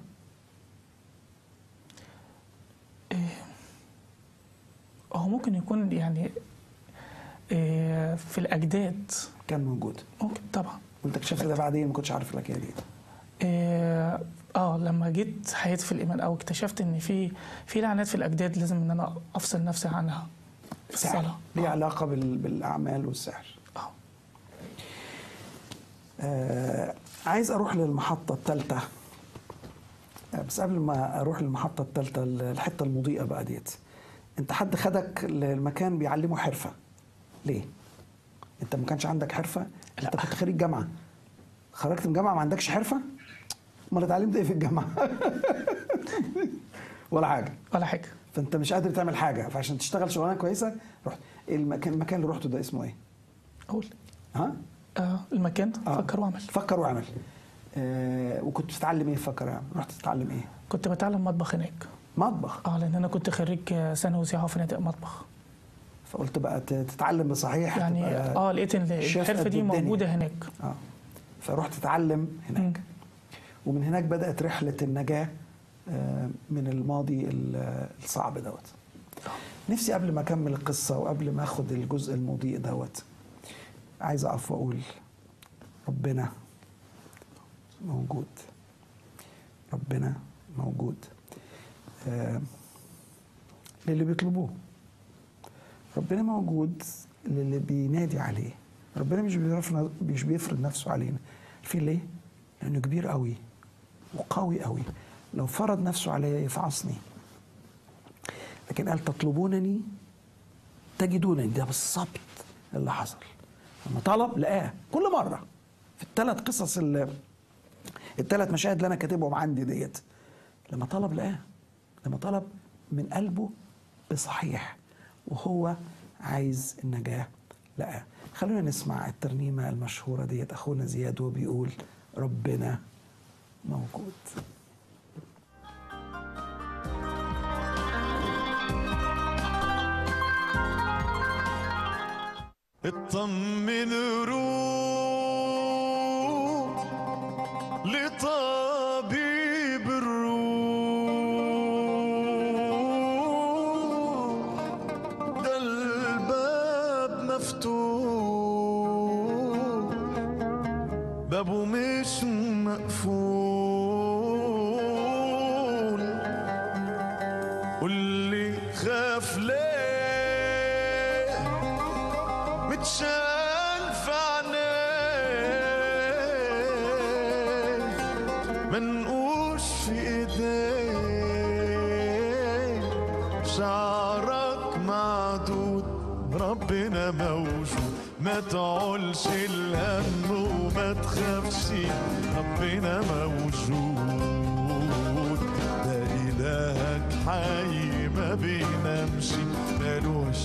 C: هو ممكن يكون يعني إيه، في الاجداد
B: كان موجود
C: ممكن طبعا
B: وانت اكتشفت ده بعدين ما كنتش عارف الحكايه دي
C: إيه، اه لما جيت حياتي في الايمان او اكتشفت ان في في لعنات في الاجداد لازم ان انا افصل نفسي عنها في
B: سحر
C: الصلاه
B: ليه علاقه بال... بالاعمال والسحر
C: اه
B: آه عايز اروح للمحطه الثالثه بس قبل ما اروح للمحطه الثالثه الحته المضيئه بقى ديت انت حد خدك للمكان بيعلمه حرفه ليه انت ما كانش عندك حرفه انت كنت خريج جامعه خرجت من الجامعه ما عندكش حرفه امال اتعلمت ايه في الجامعه ولا حاجه
C: ولا حاجه
B: فانت مش قادر تعمل حاجه فعشان تشتغل شغلانه كويسه رحت المكان المكان اللي رحته ده اسمه ايه
C: اقول
B: ها
C: آه المكان
B: آه.
C: فكر واعمل
B: فكر واعمل آه وكنت بتتعلم ايه فكر واعمل رحت تتعلم ايه
C: كنت بتعلم مطبخ هناك
B: مطبخ
C: اه لان انا كنت خريج ثانوي سياحه وفنادق مطبخ
B: فقلت بقى ت- تتعلم بصحيح
C: يعني
B: تبقى
C: اه لقيت ان
B: شيف
C: الحرفه
B: قد
C: دي
B: الدنيا.
C: موجوده هناك
B: اه فرحت تتعلم هناك
C: مم.
B: ومن هناك بدات رحله النجاه آه، من الماضي ال- الصعب دوت نفسي قبل ما اكمل القصه وقبل ما اخد الجزء المضيء دوت عايز اقف واقول ربنا موجود ربنا موجود آه، للي بيطلبوه ربنا موجود للي بينادي عليه ربنا مش بيفرض مش بيفرض نفسه علينا في ليه؟ لانه كبير قوي وقوي قوي لو فرض نفسه عليا يفعصني لكن قال تطلبونني تجدونني ده بالظبط اللي حصل لما طلب لقاه كل مره في الثلاث قصص ال- الثلاث مشاهد اللي انا كاتبهم عندي ديت لما طلب لقاه لما طلب من قلبه بصحيح وهو عايز النجاه لقاه خلونا نسمع الترنيمه المشهوره ديت اخونا زياد وهو بيقول ربنا موجود
A: اطمن روح لطبيب الروح ده الباب مفتوح بابه مش مقفول واللي خاف ليه متشال في عينيه منقوش في ايديك شعرك معدود ربنا موجود ما تعولش الهم وما تخافش ربنا موجود ده إلهك حي ما بينامش ملوش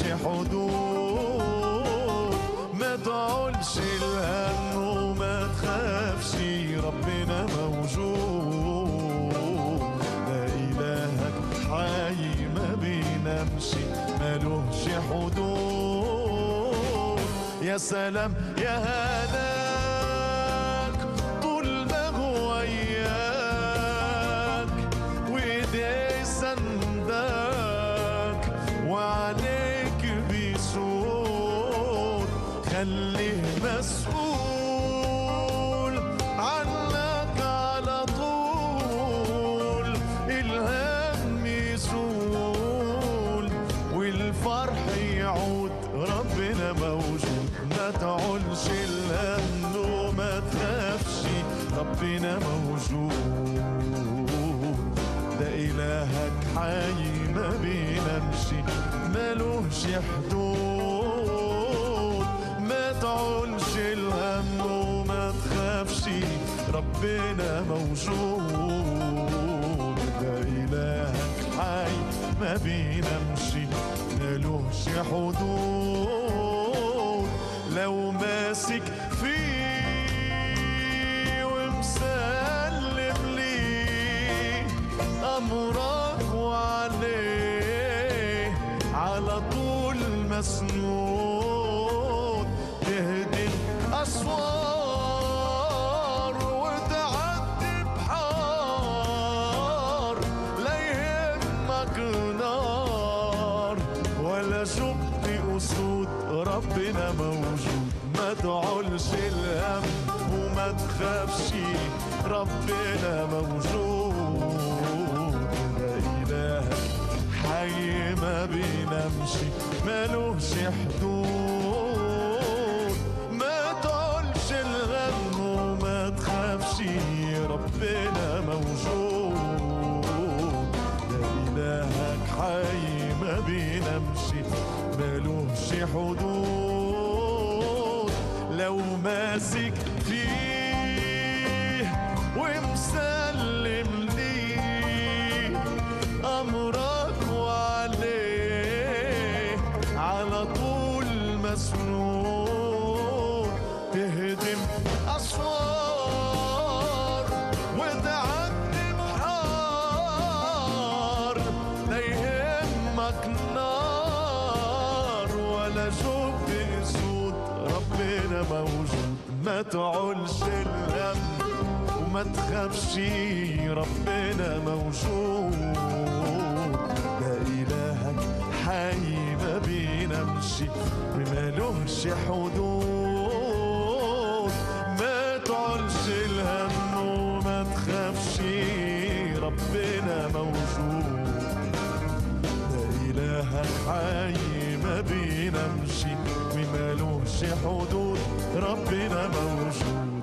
A: حدود ما تعولش الهم وما تخافش ربنا موجود ده إلهك حي ما بينامش ملوش حدود يا سلام يا هناك طول ما هو وياك وايديه سندك وعليك بيسود خليه مسؤول عنك على طول الهم يزول والفرح يعود ربنا موجود ما تعولش الهم وما تخافش ربنا موجود ده إلهك حي ما بينامش ملوش حدود ما تعولش الهم وما تخافش ربنا موجود ده إلهك حي ما بينامش ملوش حدود لو ماسك فيه ومسلم ليه أمرك وعليه على طول مسنود تهدم أسوار وتعدي بحار لا يهمك نار ولا شفت أسود ربنا موجود ما تعولش الهم وما تخافش ربنا موجود ده إلهك حي ما بينامش ملوش حدود ما تعولش الغم وما تخافش ربنا موجود ده إلهك حي ما بينامش ملوش حدود لو ماسك فيه ومسلم ليه أمرك وعليه على طول مسنون تهدم أسوار وتعدي بحار لا يهمك نار ولا شوف اسود ربنا موجود ما تعولش الهم وما تخافش ربنا موجود ده إلهك حي ما بينامش ومالوش حدود ما تعولش الهم وما تخافش ربنا موجود ده إلهك حي ما بينامش ومالوش حدود ربنا موجود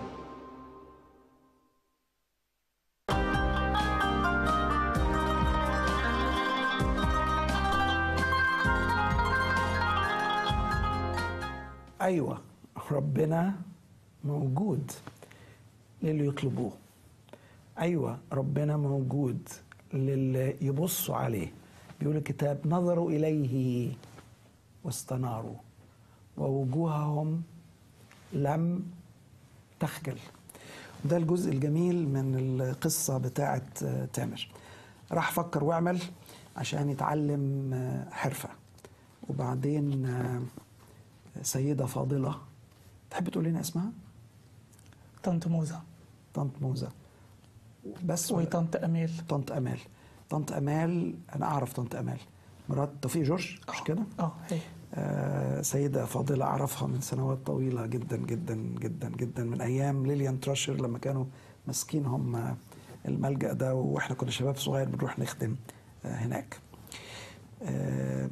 B: أيوة ربنا موجود للي يطلبوه أيوة ربنا موجود للي يبصوا عليه بيقول الكتاب نظروا إليه واستناروا ووجوههم لم تخجل ده الجزء الجميل من القصة بتاعة تامر راح فكر واعمل عشان يتعلم حرفة وبعدين سيدة فاضلة تحب تقول لنا اسمها؟
C: طنط موزة
B: طنط موزة بس ولا-
C: وطنط أميل
B: طنط أمال طنط أمال أنا أعرف طنط أمال مرات توفيق جورج مش كده؟
C: اه هي
B: آه سيدة فاضلة أعرفها من سنوات طويلة جدا جدا جدا جدا من أيام ليليان تراشر لما كانوا ماسكين هم الملجأ ده وإحنا كنا شباب صغير بنروح نخدم آه هناك آه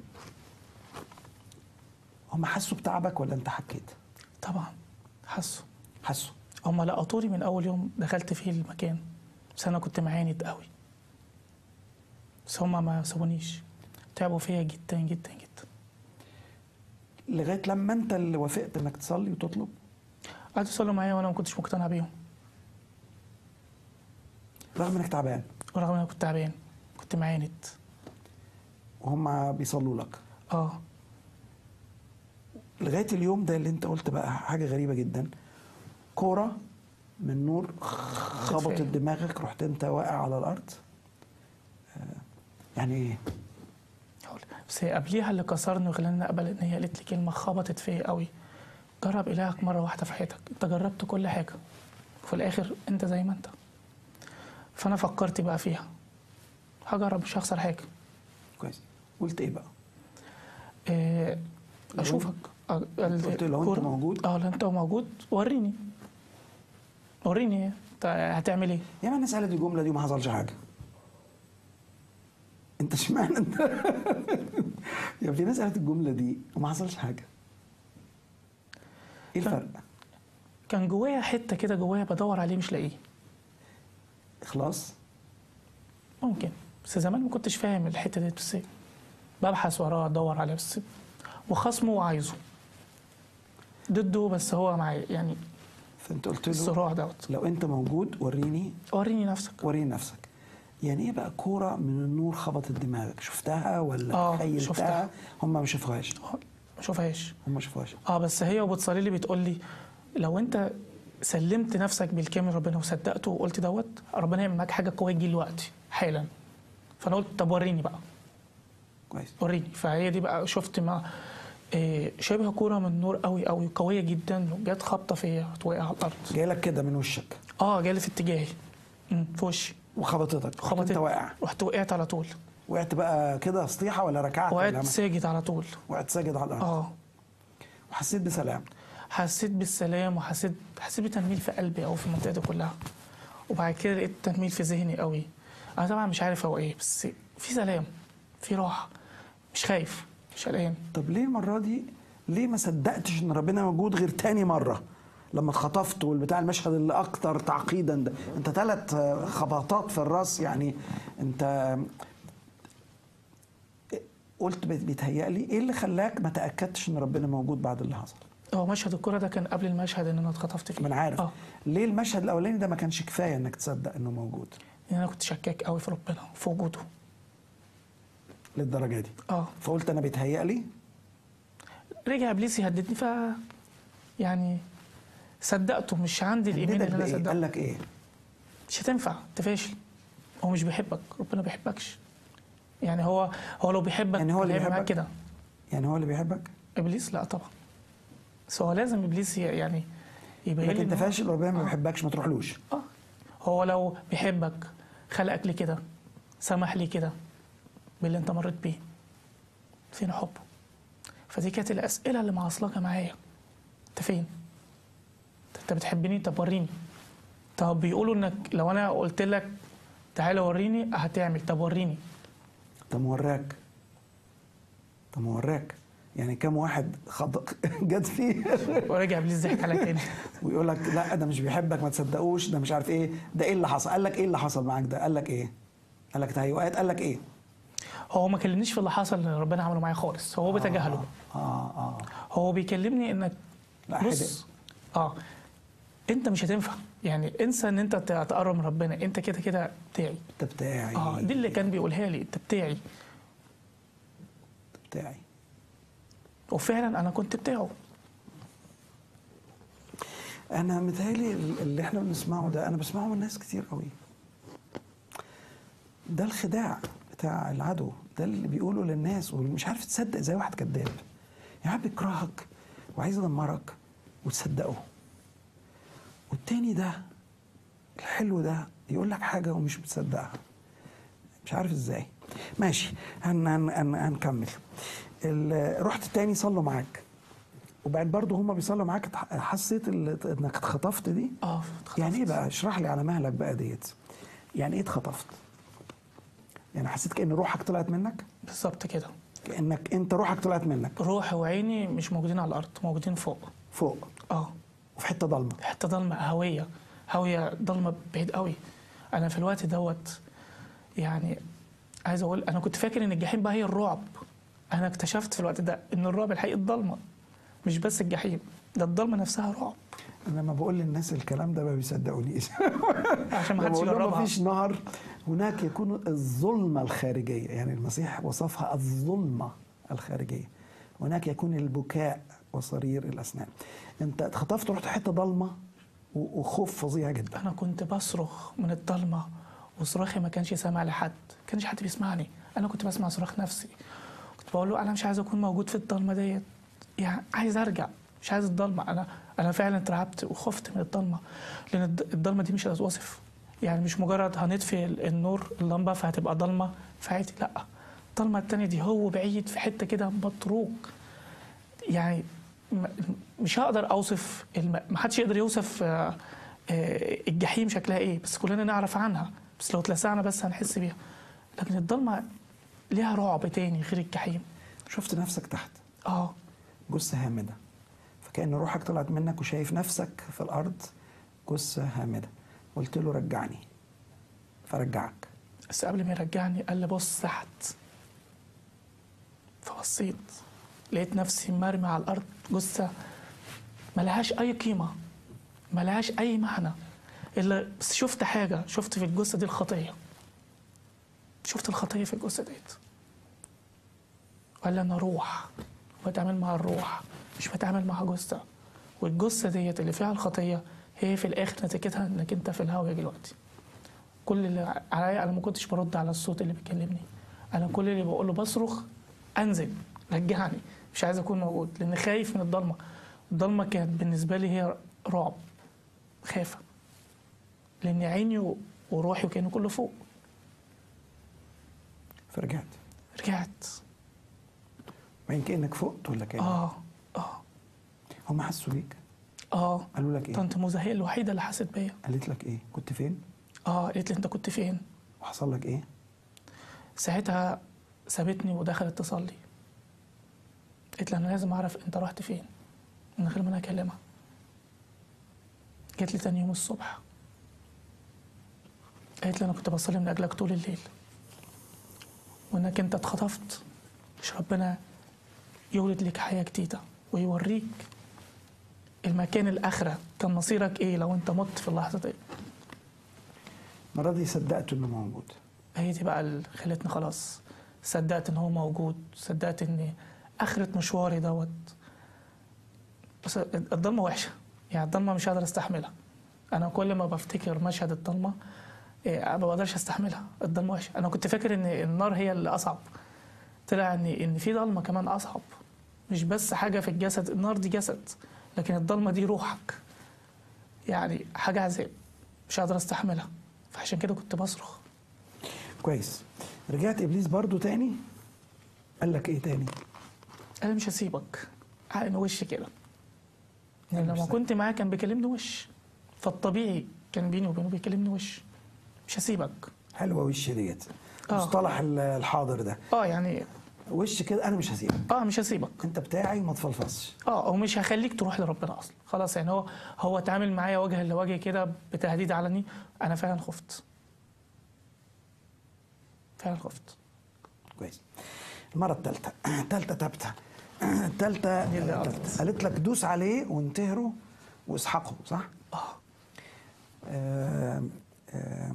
B: هم حسوا بتعبك ولا أنت حكيت؟
C: طبعا حسوا
B: حسوا
C: هم لقطوني من أول يوم دخلت فيه المكان بس انا كنت معاند قوي بس هما ما سابونيش تعبوا فيا جدا جدا جدا
B: لغايه لما انت اللي وافقت انك تصلي وتطلب
C: قعدوا يصلوا معايا وانا ما كنتش مقتنع بيهم
B: رغم انك تعبان
C: ورغم ان انا كنت تعبان كنت معاند
B: وهم بيصلوا لك
C: اه
B: لغايه اليوم ده اللي انت قلت بقى حاجه غريبه جدا كوره من نور خبطت
C: فيا.
B: دماغك رحت انت واقع على الارض آه، يعني ايه
C: هقول- بس هي قبليها اللي كسرني وخلاني اقبل ان هي قالت لي كلمه خبطت فيا قوي جرب الهك مره واحده في حياتك انت جربت كل حاجه وفي الاخر انت زي ما انت فانا فكرت بقى فيها هجرب مش هخسر حاجه
B: كويس قلت ايه بقى
C: إيه اشوفك آه، ال-
B: قلت لو انت
C: كورة.
B: موجود
C: اه لو انت موجود وريني وريني انت هتعمل ايه
B: ياما الناس قالت الجمله دي وما حصلش حاجه انت اشمعنى انت يا في ناس قالت الجمله دي وما حصلش حاجه ايه الفرق
C: كان جوايا حته كده جوايا بدور عليه مش لاقيه
B: اخلاص
C: ممكن بس زمان ما كنتش فاهم الحته دي بس ببحث وراه ادور عليه بس وخصمه وعايزه ضده بس هو معايا يعني
B: فانت قلت له
C: الصراع دوت
B: لو انت موجود وريني
C: وريني نفسك
B: وريني نفسك يعني ايه بقى كوره من النور خبطت دماغك شفتها ولا
C: آه،
B: تخيلتها
C: شفتها.
B: هم ما شافوهاش
C: ما شوفهاش
B: هم ما شافوهاش
C: اه بس هي وبتصلي لي بتقول لي لو انت سلمت نفسك بالكامل ربنا وصدقته وقلت دوت ربنا يعمل معاك حاجه قويه تجي دلوقتي حالا فانا قلت طب وريني بقى
B: كويس
C: وريني فهي دي بقى شفت ما إيه شبه كوره من نور قوي قوي قويه جدا جت خبطه فيا وقع على الارض
B: جاي لك كده من وشك
C: اه جالي في اتجاهي أمم، في وشي
B: وخبطتك رحت
C: خبطت
B: انت واقع
C: رحت وقعت على طول
B: وقعت بقى كده سطيحه ولا ركعت ولا
C: وقعت
B: عمل-
C: ساجد على طول
B: وقعت ساجد على الارض
C: اه
B: وحسيت بسلام
C: حسيت بالسلام وحسيت حسيت بتنميل في قلبي او في المنطقه دي كلها وبعد كده لقيت تنميل في ذهني قوي انا طبعا مش عارف هو ايه بس في سلام في راحه مش خايف مش قلقان
B: طب ليه المره دي ليه ما صدقتش ان ربنا موجود غير تاني مره لما اتخطفت والبتاع المشهد اللي اكتر تعقيدا ده انت ثلاث خبطات في الراس يعني انت قلت بيت- بيتهيألي ايه اللي خلاك ما تاكدتش ان ربنا موجود بعد اللي حصل
C: هو مشهد الكرة ده كان قبل المشهد ان انا اتخطفت فيه
B: ما انا عارف
C: اه
B: ليه المشهد الاولاني ده ما كانش كفايه انك تصدق انه موجود
C: لان انا كنت شكاك قوي في ربنا في وجوده
B: للدرجه دي
C: اه
B: فقلت انا بيتهيألي
C: رجع ابليس يهددني ف يعني صدقته مش عندي الايمان
B: هددك
C: ان انا
B: بايه
C: صدقته
B: قال لك ايه
C: مش هتنفع انت فاشل هو مش بيحبك ربنا ما بيحبكش يعني هو هو لو بيحبك
B: يعني هو اللي
C: هيعمل معاك
B: بيحبك؟
C: كده
B: يعني هو اللي بيحبك
C: ابليس لا طبعا بس هو لازم ابليس ي- يعني يبين
B: لكن
C: لي
B: انت
C: إن هو-
B: فاشل وربنا ما
C: آه.
B: بيحبكش ما تروحلوش
C: اه هو لو بيحبك خلقك لي كده سمح لي كده باللي انت مريت بيه فين حبه فدي كانت الاسئله اللي معصلجه معايا انت فين انت بتحبني طب وريني طب بيقولوا انك لو انا قلت لك تعالى وريني هتعمل طب وريني
B: طب موراك طب موراك يعني كم واحد خض... جت فيه
C: ورجع ابليس ضحك عليا تاني
B: ويقول لك لا ده مش بيحبك ما تصدقوش ده مش عارف ايه ده ايه اللي حصل قال لك ايه اللي حصل معاك ده قال لك ايه قال لك تهيؤات قال لك ايه
C: هو ما كلمنيش في اللي حصل اللي ربنا عمله معايا خالص هو بتجاهله
B: اه اه
C: هو بيكلمني انك
B: لا
C: بص اه انت مش هتنفع يعني انسى ان انت تقرب من ربنا انت كده كده بتاعي
B: انت بتاعي
C: اه دي اللي كان بيقولها لي انت بتاعي
B: بتاعي
C: وفعلا انا كنت بتاعه
B: انا متهيألي اللي احنا بنسمعه ده انا بسمعه من ناس كتير قوي ده الخداع بتاع العدو ده اللي بيقوله للناس ومش عارف تصدق زي واحد كذاب يعني واحد بيكرهك وعايز يدمرك وتصدقه والتاني ده الحلو ده يقول لك حاجه ومش بتصدقها مش عارف ازاي ماشي هن هن هن هنكمل ال- رحت تاني صلوا معاك وبعد برضه هما بيصلوا معاك اتح- حسيت ال- انك اتخطفت دي
C: اه اتخطفت.
B: يعني ايه بقى اشرح لي على مهلك بقى ديت يعني ايه اتخطفت يعني حسيت كأن روحك طلعت منك
C: بالظبط كده
B: كأنك انت روحك طلعت منك
C: روحي وعيني مش موجودين على الارض موجودين فوق
B: فوق
C: اه
B: وفي حته ضلمه
C: حته ضلمه هويه هويه ضلمه بعيد قوي انا في الوقت دوت يعني عايز اقول انا كنت فاكر ان الجحيم بقى هي الرعب انا اكتشفت في الوقت ده ان الرعب الحقيقي الضلمه مش بس الجحيم ده الضلمه نفسها رعب
B: انا لما بقول للناس الكلام ده ما بيصدقونيش
C: عشان ما
B: لما
C: حدش
B: بقول لهم
C: يجربها
B: مفيش نهر هناك يكون الظلمة الخارجية يعني المسيح وصفها الظلمة الخارجية هناك يكون البكاء وصرير الأسنان أنت اتخطفت ورحت حتة ضلمة و- وخوف فظيع جدا
C: انا كنت بصرخ من الضلمه وصراخي ما كانش سامع لحد ما كانش حد بيسمعني انا كنت بسمع صراخ نفسي كنت بقول له انا مش عايز اكون موجود في الضلمه ديت يعني عايز ارجع مش عايز الضلمه انا انا فعلا اترعبت وخفت من الضلمه لان الض- الضلمه دي مش هتتوصف يعني مش مجرد هنطفي ال- النور اللمبه فهتبقى ضلمه فعادي لا الضلمه التانية دي هو بعيد في حته كده متروك يعني م- مش هقدر اوصف الم... ما حدش يقدر يوصف آه، آه، الجحيم شكلها ايه بس كلنا نعرف عنها بس لو اتلسعنا بس هنحس بيها لكن الضلمه ليها رعب تاني غير الجحيم
B: شفت نفسك تحت
C: اه
B: جثة هامدة فكأن روحك طلعت منك وشايف نفسك في الأرض جثة هامدة قلت له رجعني فرجعك
C: بس قبل ما يرجعني قال لي بص تحت فبصيت لقيت نفسي مرمي على الارض جثه ملهاش اي قيمه ملهاش اي معنى الا بس شفت حاجه شفت في الجثه دي الخطيه شفت الخطيه في الجثه ديت وقال لي انا روح وبتعامل مع الروح مش بتعامل مع جثه والجثه ديت اللي فيها الخطيه هي في الاخر نتيجتها انك انت في الهاويه دلوقتي كل اللي عليا انا ما كنتش برد على الصوت اللي بيكلمني انا كل اللي بقوله بصرخ انزل رجعني مش عايز اكون موجود لان خايف من الضلمه الضلمه كانت بالنسبه لي هي رعب خافه لان عيني و- وروحي كانوا كله فوق
B: فرجعت
C: رجعت
B: وبعدين كأنك فقت ولا كأنك
C: اه اه
B: هم حسوا بيك
C: اه
B: قالوا لك ايه
C: طنط موزة هي الوحيده اللي حست بيا
B: قالت لك ايه كنت فين
C: اه قالت لي انت كنت فين
B: وحصل لك ايه
C: ساعتها سابتني ودخلت تصلي قلت لها انا لازم اعرف انت رحت فين من غير ما انا اكلمها جت لي تاني يوم الصبح قالت لي انا كنت بصلي من اجلك طول الليل وانك انت اتخطفت مش ربنا يولد لك حياه جديده ويوريك المكان الاخره كان مصيرك ايه لو انت مت في اللحظه دي
B: المرة دي صدقت انه موجود
C: هي دي بقى اللي خلتني خلاص صدقت ان هو موجود صدقت ان اخرة مشواري دوت بس الضلمة وحشة يعني الضلمة مش قادر استحملها انا كل ما بفتكر مشهد الضلمة إيه، ما بقدرش استحملها الضلمة وحشة انا كنت فاكر ان النار هي اللي اصعب طلع ان ان في ضلمة كمان اصعب مش بس حاجة في الجسد النار دي جسد لكن الضلمة دي روحك يعني حاجة عذاب مش قادر استحملها فعشان كده كنت بصرخ
B: كويس رجعت ابليس برضو تاني قال لك ايه تاني
C: انا مش هسيبك عين وش كده يعني
B: مش
C: لما
B: سايب.
C: كنت معاه كان بيكلمني وش فالطبيعي كان بيني وبينه بيكلمني وش مش هسيبك
B: حلوه وش ديت
C: آه.
B: مصطلح ال- الحاضر ده
C: اه يعني
B: وش كده انا مش هسيبك
C: اه مش هسيبك
B: انت بتاعي ما تفلفصش
C: اه ومش هخليك تروح لربنا اصلا خلاص يعني هو هو اتعامل معايا وجها لوجه كده بتهديد علني انا فعلا خفت فعلا خفت
B: كويس المره الثالثه الثالثه ثابته الثالثه
C: دي اللي قلت.
B: قالت لك دوس عليه وانتهروا واسحقوا صح؟
C: اه
B: آم، آم،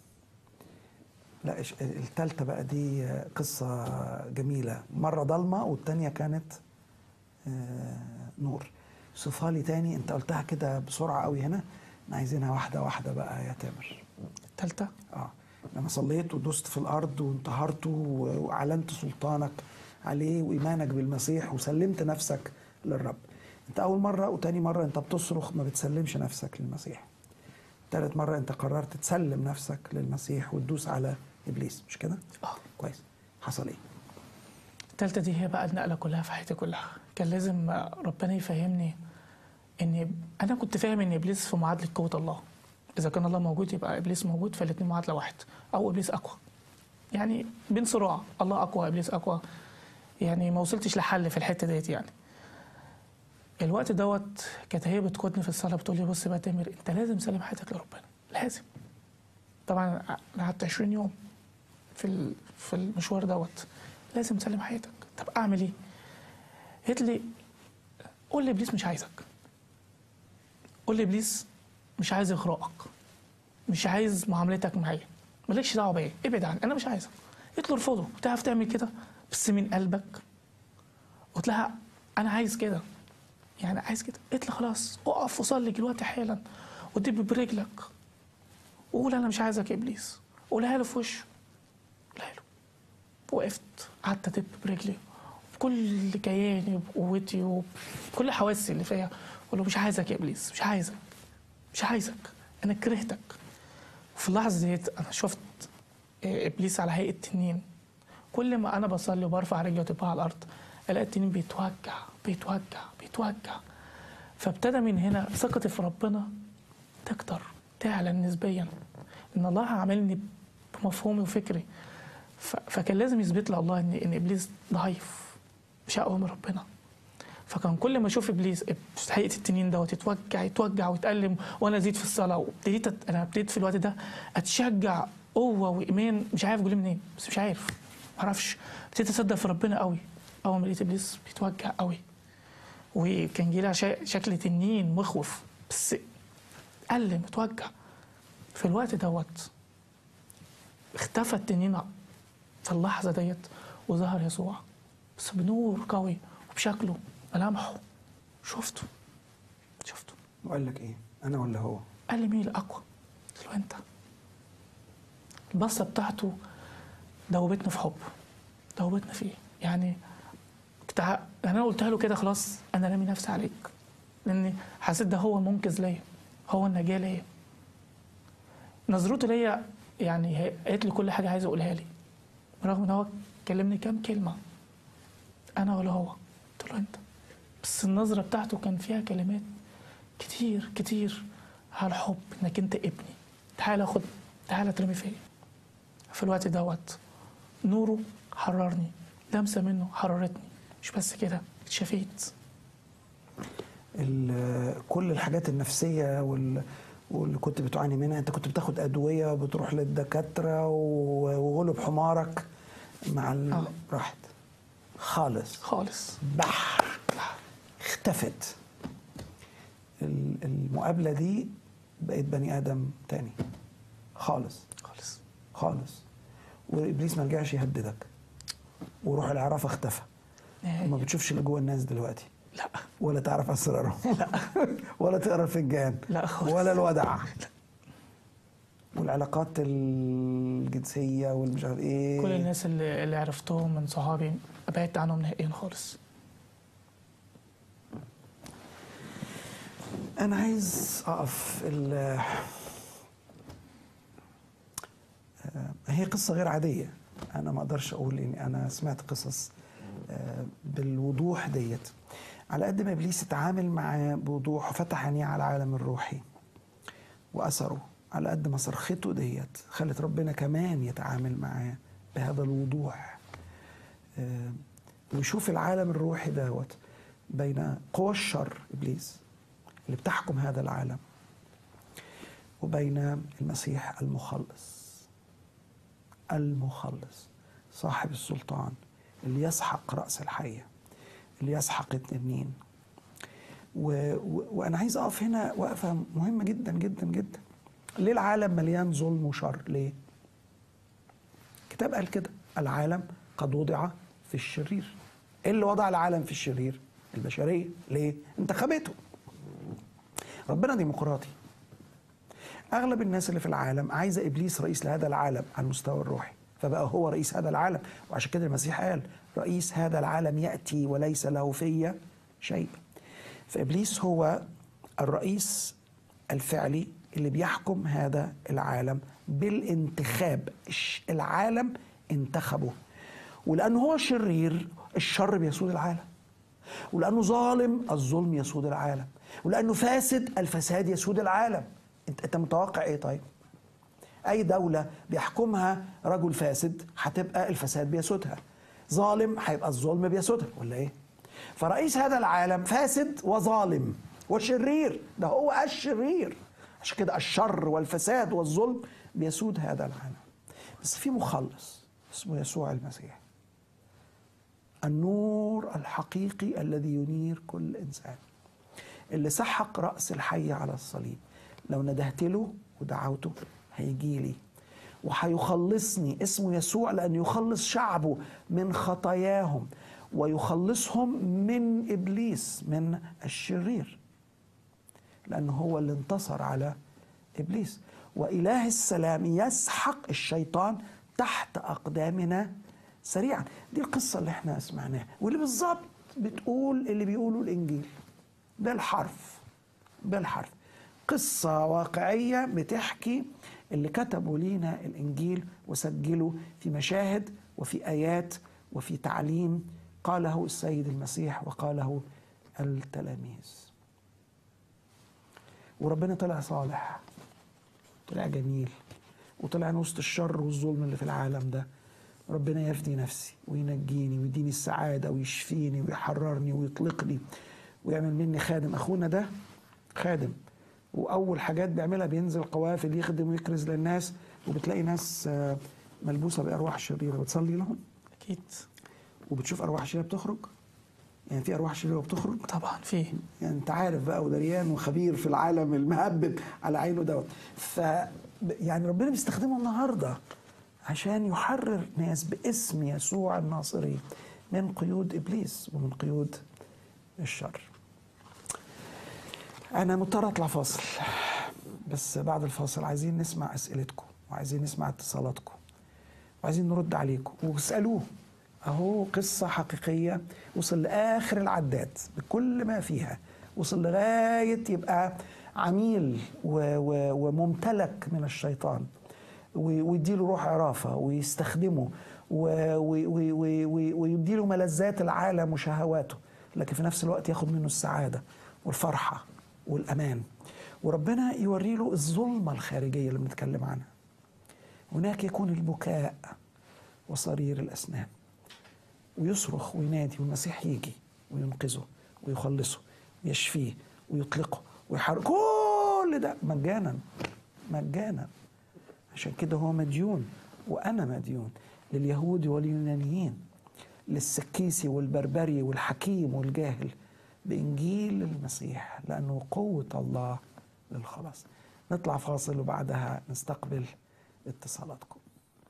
B: لا إيش- التالتة بقى دي آه، قصة جميلة مرة ضلمة والتانية كانت آه، نور صفها لي تاني انت قلتها كده بسرعة قوي هنا احنا عايزينها واحدة واحدة بقى يا تامر
C: التالتة
B: اه لما صليت ودست في الارض وانتهرته و- واعلنت سلطانك عليه وايمانك بالمسيح وسلمت نفسك للرب انت اول مره وتاني مره انت بتصرخ ما بتسلمش نفسك للمسيح تالت مره انت قررت تسلم نفسك للمسيح وتدوس على ابليس مش كده
C: اه
B: كويس حصل ايه
C: التالتة دي هي بقى النقلة كلها في حياتي كلها كان لازم ربنا يفهمني ان انا كنت فاهم ان ابليس في معادلة قوة الله اذا كان الله موجود يبقى ابليس موجود فالاتنين معادلة واحد او ابليس اقوى يعني بين صراع الله اقوى ابليس اقوى يعني ما وصلتش لحل في الحتة ديت يعني الوقت دوت كانت هي بتقودني في الصلاة بتقول لي بص بقى يا تامر انت لازم تسلم حياتك لربنا لازم طبعا انا قعدت 20 يوم في ال- في المشوار دوت لازم تسلم حياتك طب اعمل ايه؟ قالت لي قول لابليس مش عايزك قول لابليس مش عايز اغراءك مش عايز معاملتك معايا مالكش دعوه بيا ابعد عني انا مش عايزك قلت له ارفضه تعرف تعمل كده بس من قلبك قلت لها انا عايز كده يعني عايز كده قلت لي خلاص اقف وصلي دلوقتي حالا ودب برجلك وقول انا مش عايزك يا ابليس قولها له في وشه قولها له وقفت قعدت ادب برجلي بكل كياني وبقوتي وبكل حواسي اللي فيا اقول له مش عايزك يا ابليس مش عايزك مش عايزك انا كرهتك وفي اللحظه ديت انا شفت آه، ابليس على هيئه تنين كل ما انا بصلي وبرفع رجلي وتبقى على الارض الاقي التنين بيتوجع بيتوجع بيتوجع فابتدى من هنا ثقتي في ربنا تكتر تعلى نسبيا ان الله عاملني بمفهومي وفكري ف- فكان لازم يثبت لي الله ان ان ابليس ضعيف مش اقوى من ربنا فكان كل ما اشوف ابليس في هيئه التنين دوت يتوجع يتوجع ويتالم وانا ازيد في الصلاه وابتديت أت- انا ابتديت في الوقت ده اتشجع قوه وايمان مش عارف اقول منين بس مش عارف ما اعرفش ابتديت اصدق في ربنا قوي اول ما لقيت ابليس بيتوجع قوي وكان جه لها شا- شكل تنين مخوف بس ألم اتوجع في الوقت دوت اختفى التنين في اللحظة ديت وظهر يسوع بس بنور قوي وبشكله ملامحه شفته شفته
B: وقال لك ايه انا ولا هو
C: قال لي مين الأقوى؟ قلت له أنت البصة بتاعته دوبتنا في حب دوبتنا فيه يعني كنت ع- يعني أنا قلتها له كده خلاص أنا رامي نفسي عليك لأني حسيت ده هو المنقذ ليا هو النجاة ليا نظرته ليا يعني هي- قالت لي كل حاجة عايز أقولها لي رغم إن هو كلمني كام كلمة أنا ولا هو قلت له أنت بس النظرة بتاعته كان فيها كلمات كتير كتير على الحب انك انت ابني تعالى خد تعالى ترمي فيا في الوقت دوت نوره حررني لمسه منه حررتني مش بس كده اتشفيت
B: ال- كل الحاجات النفسيه وال واللي كنت بتعاني منها انت كنت بتاخد ادويه وبتروح للدكاتره و- وغلب حمارك مع ال...
C: آه.
B: راحت خالص
C: خالص
B: بحر اختفت ال- المقابله دي بقيت بني ادم تاني خالص
C: خالص
B: خالص وابليس ما رجعش يهددك وروح العرافه اختفى ما
C: نهائي
B: بتشوفش اللي جوه الناس دلوقتي
C: لا
B: ولا تعرف اسرارهم ولا تقرا الفنجان
C: لا خالص.
B: ولا الودع والعلاقات الجنسيه والمش عارف ايه
C: كل الناس اللي, اللي عرفتهم من صحابي بعدت عنهم نهائيا خالص
B: انا عايز اقف ال آه، هي قصه غير عاديه انا ما اقدرش اقول اني انا سمعت قصص آه، بالوضوح ديت على قد ما ابليس اتعامل معاه بوضوح وفتح عينيه على العالم الروحي واثره على قد ما صرخته ديت خلت ربنا كمان يتعامل معاه بهذا الوضوح آه، ويشوف العالم الروحي دوت بين قوى الشر ابليس اللي بتحكم هذا العالم وبين المسيح المخلص المخلص صاحب السلطان اللي يسحق رأس الحية اللي يسحق التنين و... و... وأنا عايز أقف هنا وقفة مهمة جدا جدا جدا ليه العالم مليان ظلم وشر ليه الكتاب قال كده العالم قد وضع في الشرير ايه اللي وضع العالم في الشرير البشرية ليه انتخبته ربنا ديمقراطي اغلب الناس اللي في العالم عايزه ابليس رئيس لهذا العالم على المستوى الروحي فبقى هو رئيس هذا العالم وعشان كده المسيح قال رئيس هذا العالم ياتي وليس له في شيء فابليس هو الرئيس الفعلي اللي بيحكم هذا العالم بالانتخاب الش- العالم انتخبه ولانه هو شرير الشر بيسود العالم ولانه ظالم الظلم يسود العالم ولانه فاسد الفساد يسود العالم انت انت متوقع ايه طيب اي دوله بيحكمها رجل فاسد هتبقى الفساد بيسودها ظالم هيبقى الظلم بيسودها ولا ايه فرئيس هذا العالم فاسد وظالم وشرير ده هو الشرير عشان كده الشر والفساد والظلم بيسود هذا العالم بس في مخلص اسمه يسوع المسيح النور الحقيقي الذي ينير كل انسان اللي سحق راس الحي على الصليب لو ندهت له ودعوته هيجي لي وهيخلصني اسمه يسوع لأنه يخلص شعبه من خطاياهم ويخلصهم من إبليس من الشرير لأنه هو اللي انتصر على إبليس وإله السلام يسحق الشيطان تحت أقدامنا سريعا دي القصة اللي احنا سمعناها واللي بالظبط بتقول اللي بيقوله الإنجيل بالحرف بالحرف قصة واقعية بتحكي اللي كتبوا لينا الإنجيل وسجلوا في مشاهد وفي آيات وفي تعليم قاله السيد المسيح وقاله التلاميذ وربنا طلع صالح طلع جميل وطلع من وسط الشر والظلم اللي في العالم ده ربنا يفدي نفسي وينجيني ويديني السعادة ويشفيني ويحررني ويطلقني ويعمل مني خادم أخونا ده خادم واول حاجات بيعملها بينزل قوافل يخدم ويكرز للناس وبتلاقي ناس آه، ملبوسه بارواح شريره بتصلي لهم
C: اكيد
B: وبتشوف ارواح شريره بتخرج يعني في ارواح شريره بتخرج
C: طبعا في
B: يعني انت عارف بقى ودريان وخبير في العالم المهبب على عينه دوت ف يعني ربنا بيستخدمه النهارده عشان يحرر ناس باسم يسوع الناصري من قيود ابليس ومن قيود الشر انا مضطر اطلع فاصل بس بعد الفاصل عايزين نسمع اسئلتكم وعايزين نسمع اتصالاتكم وعايزين نرد عليكم واسالوه اهو قصه حقيقيه وصل لاخر العداد بكل ما فيها وصل لغايه يبقى عميل و- و- وممتلك من الشيطان و- ويديله روح عرافه ويستخدمه و- و- و- و- و- ويديله ملذات العالم وشهواته لكن في نفس الوقت ياخد منه السعاده والفرحه والامان وربنا يوري له الظلمه الخارجيه اللي بنتكلم عنها هناك يكون البكاء وصرير الاسنان ويصرخ وينادي والمسيح يجي وينقذه ويخلصه ويشفيه ويطلقه ويحرك كل ده مجانا مجانا عشان كده هو مديون وانا مديون لليهود واليونانيين للسكيسي والبربري والحكيم والجاهل بانجيل المسيح لانه قوه الله للخلاص نطلع فاصل وبعدها نستقبل اتصالاتكم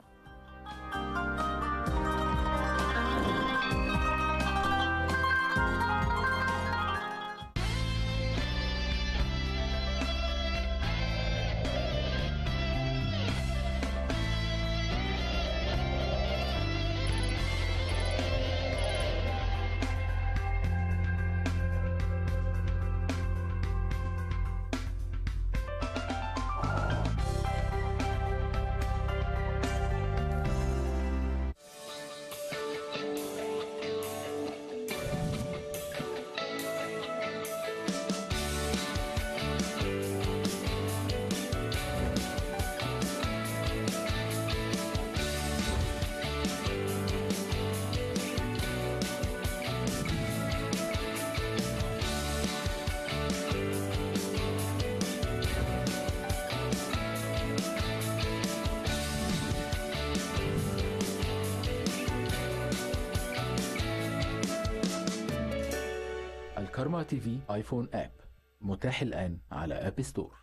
D: الكارما تي في ايفون اب متاح الآن على اب ستور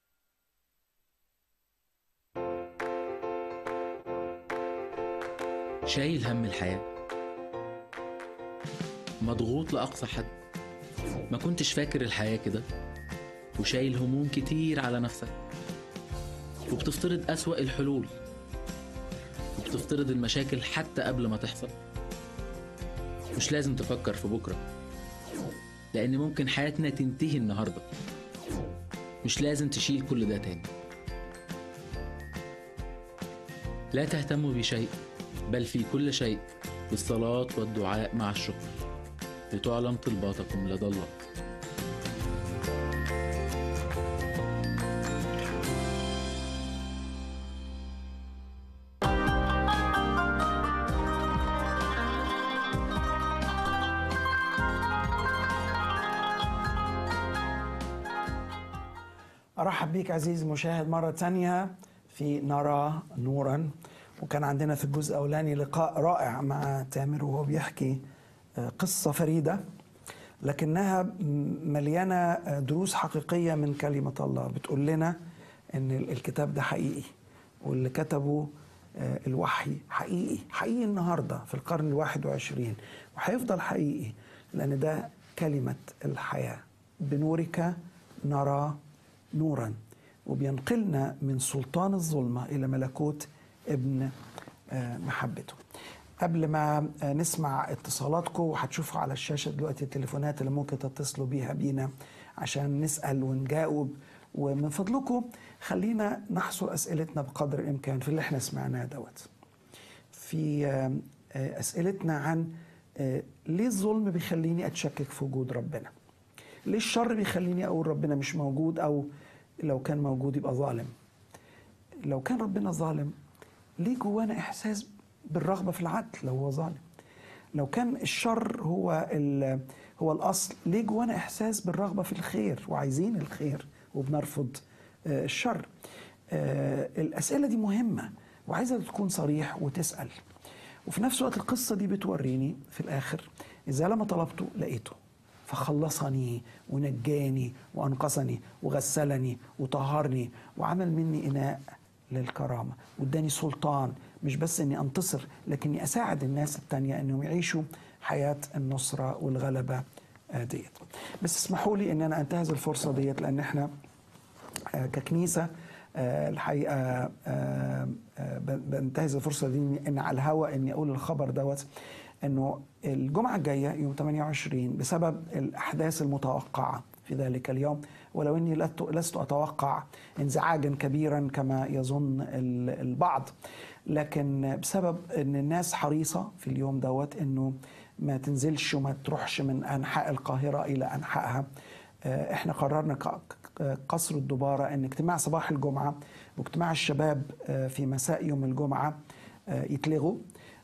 E: شايل هم الحياة مضغوط لأقصى حد ما كنتش فاكر الحياة كده وشايل هموم كتير على نفسك وبتفترض أسوأ الحلول وبتفترض المشاكل حتى قبل ما تحصل مش لازم تفكر في بكرة لأن ممكن حياتنا تنتهي النهاردة مش لازم تشيل كل ده تاني لا تهتموا بشيء بل في كل شيء بالصلاة والدعاء مع الشكر لتعلم طلباتكم لدى الله
B: أرحب بيك عزيزي المشاهد مرة تانية في نرى نورا وكان عندنا في الجزء الأولاني لقاء رائع مع تامر وهو بيحكي آه، قصة فريدة لكنها م- مليانة آه، دروس حقيقية من كلمة الله بتقول لنا إن ال- الكتاب ده حقيقي واللي كتبه آه، الوحي حقيقي حقيقي النهاردة في القرن الواحد وعشرين وهيفضل حقيقي لأن ده كلمة الحياة بنورك نرى نورا وبينقلنا من سلطان الظلمة إلى ملكوت ابن آه، محبته قبل ما آه، نسمع اتصالاتكم وهتشوفوا على الشاشة دلوقتي التليفونات اللي ممكن تتصلوا بيها بينا عشان نسأل ونجاوب ومن فضلكم خلينا نحصر أسئلتنا بقدر الإمكان في اللي احنا سمعناه دوت في آه، آه، أسئلتنا عن آه، ليه الظلم بيخليني أتشكك في وجود ربنا ليه الشر بيخليني أقول ربنا مش موجود أو لو كان موجود يبقى ظالم لو كان ربنا ظالم ليه جوانا إحساس بالرغبة في العدل لو هو ظالم لو كان الشر هو ال- هو الأصل ليه جوانا إحساس بالرغبة في الخير وعايزين الخير وبنرفض آه، الشر آه، الأسئلة دي مهمة وعايزة تكون صريح وتسأل وفي نفس الوقت القصة دي بتوريني في الآخر إذا لما طلبته لقيته فخلصني ونجاني وأنقذني وغسلني وطهرني وعمل مني إناء للكرامة واداني سلطان مش بس اني انتصر لكني اساعد الناس التانية انهم يعيشوا حياة النصرة والغلبة آه، ديت بس اسمحوا لي ان انا انتهز الفرصة ديت لان احنا آه، ككنيسة آه، الحقيقة آه، آه، ب- بنتهز الفرصة دي ان على الهواء اني اقول الخبر دوت انه الجمعة الجاية يوم 28 بسبب الاحداث المتوقعة في ذلك اليوم ولو اني لست- لست اتوقع انزعاجا كبيرا كما يظن ال- البعض لكن بسبب ان الناس حريصه في اليوم دوت انه ما تنزلش وما تروحش من انحاء القاهره الى انحائها آه، احنا قررنا ك- ك- قصر الدباره ان اجتماع صباح الجمعه واجتماع الشباب آه، في مساء يوم الجمعه آه، يتلغوا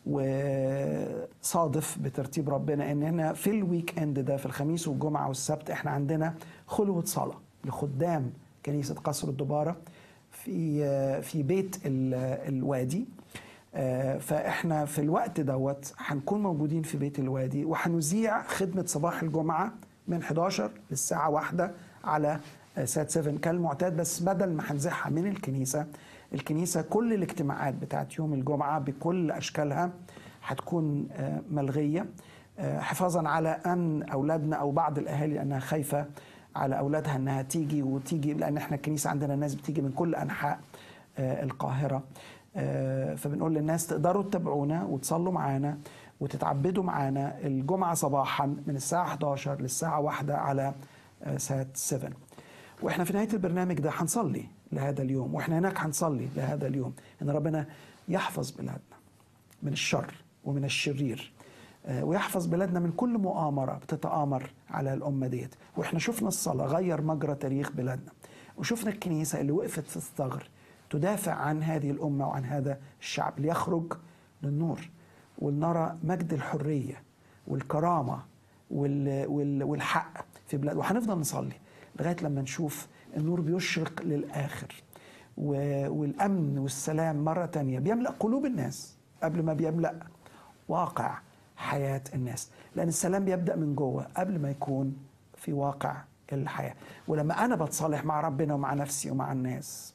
B: وصادف بترتيب ربنا ان هنا في الويك اند ده في الخميس والجمعه والسبت احنا عندنا خلوه صلاه لخدام كنيسه قصر الدباره في في بيت ال- الوادي آه، فاحنا في الوقت دوت هنكون موجودين في بيت الوادي وهنذيع خدمه صباح الجمعه من 11 للساعه 1 على آه، سات 7 كالمعتاد بس بدل ما هنذيعها من الكنيسه الكنيسه كل الاجتماعات بتاعت يوم الجمعه بكل اشكالها هتكون آه، ملغيه آه، حفاظا على امن اولادنا او بعض الاهالي لانها خايفه على اولادها انها تيجي وتيجي لان احنا الكنيسه عندنا ناس بتيجي من كل انحاء آه، القاهره آه، فبنقول للناس تقدروا تتابعونا وتصلوا معانا وتتعبدوا معانا الجمعه صباحا من الساعه 11 للساعه 1 على آه، سات 7 واحنا في نهايه البرنامج ده هنصلي لهذا اليوم واحنا هناك هنصلي لهذا اليوم ان ربنا يحفظ بلادنا من الشر ومن الشرير آه، ويحفظ بلادنا من كل مؤامرة بتتآمر على الأمة ديت وإحنا شفنا الصلاة غير مجرى تاريخ بلادنا وشفنا الكنيسة اللي وقفت في الثغر تدافع عن هذه الأمة وعن هذا الشعب ليخرج للنور ولنرى مجد الحرية والكرامة وال وال والحق في بلاد وهنفضل نصلي لغاية لما نشوف النور بيشرق للآخر و- والأمن والسلام مرة تانية بيملأ قلوب الناس قبل ما بيملأ واقع حياة الناس لأن السلام بيبدأ من جوه قبل ما يكون في واقع الحياة ولما أنا بتصالح مع ربنا ومع نفسي ومع الناس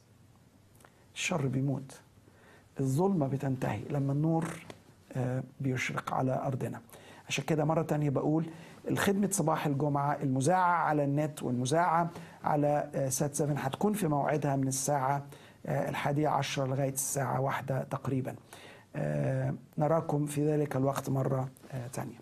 B: الشر بيموت الظلمة بتنتهي لما النور آه، بيشرق على أرضنا عشان كده مرة تانية بقول الخدمة صباح الجمعة المذاعة على النت والمذاعة على آه، سات 7 هتكون في موعدها من الساعة آه، الحادية عشرة لغاية الساعة واحدة تقريبا آه، نراكم في ذلك الوقت مرة آه، تانية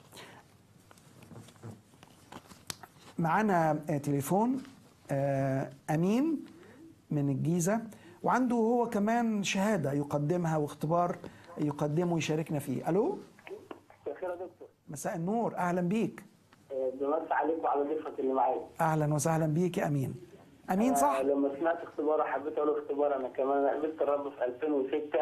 B: معنا آه، تليفون آه، أمين من الجيزة وعنده هو كمان شهادة يقدمها واختبار يقدمه ويشاركنا فيه ألو
F: مساء الخير يا دكتور
B: مساء النور أهلا بيك
F: آه، بمسي عليك وعلى ضيفك اللي معاك
B: أهلا وسهلا بيك يا أمين أمين صح
F: آه، لما سمعت اختبار حبيت اقول اختبار انا كمان قابلت الرب في 2006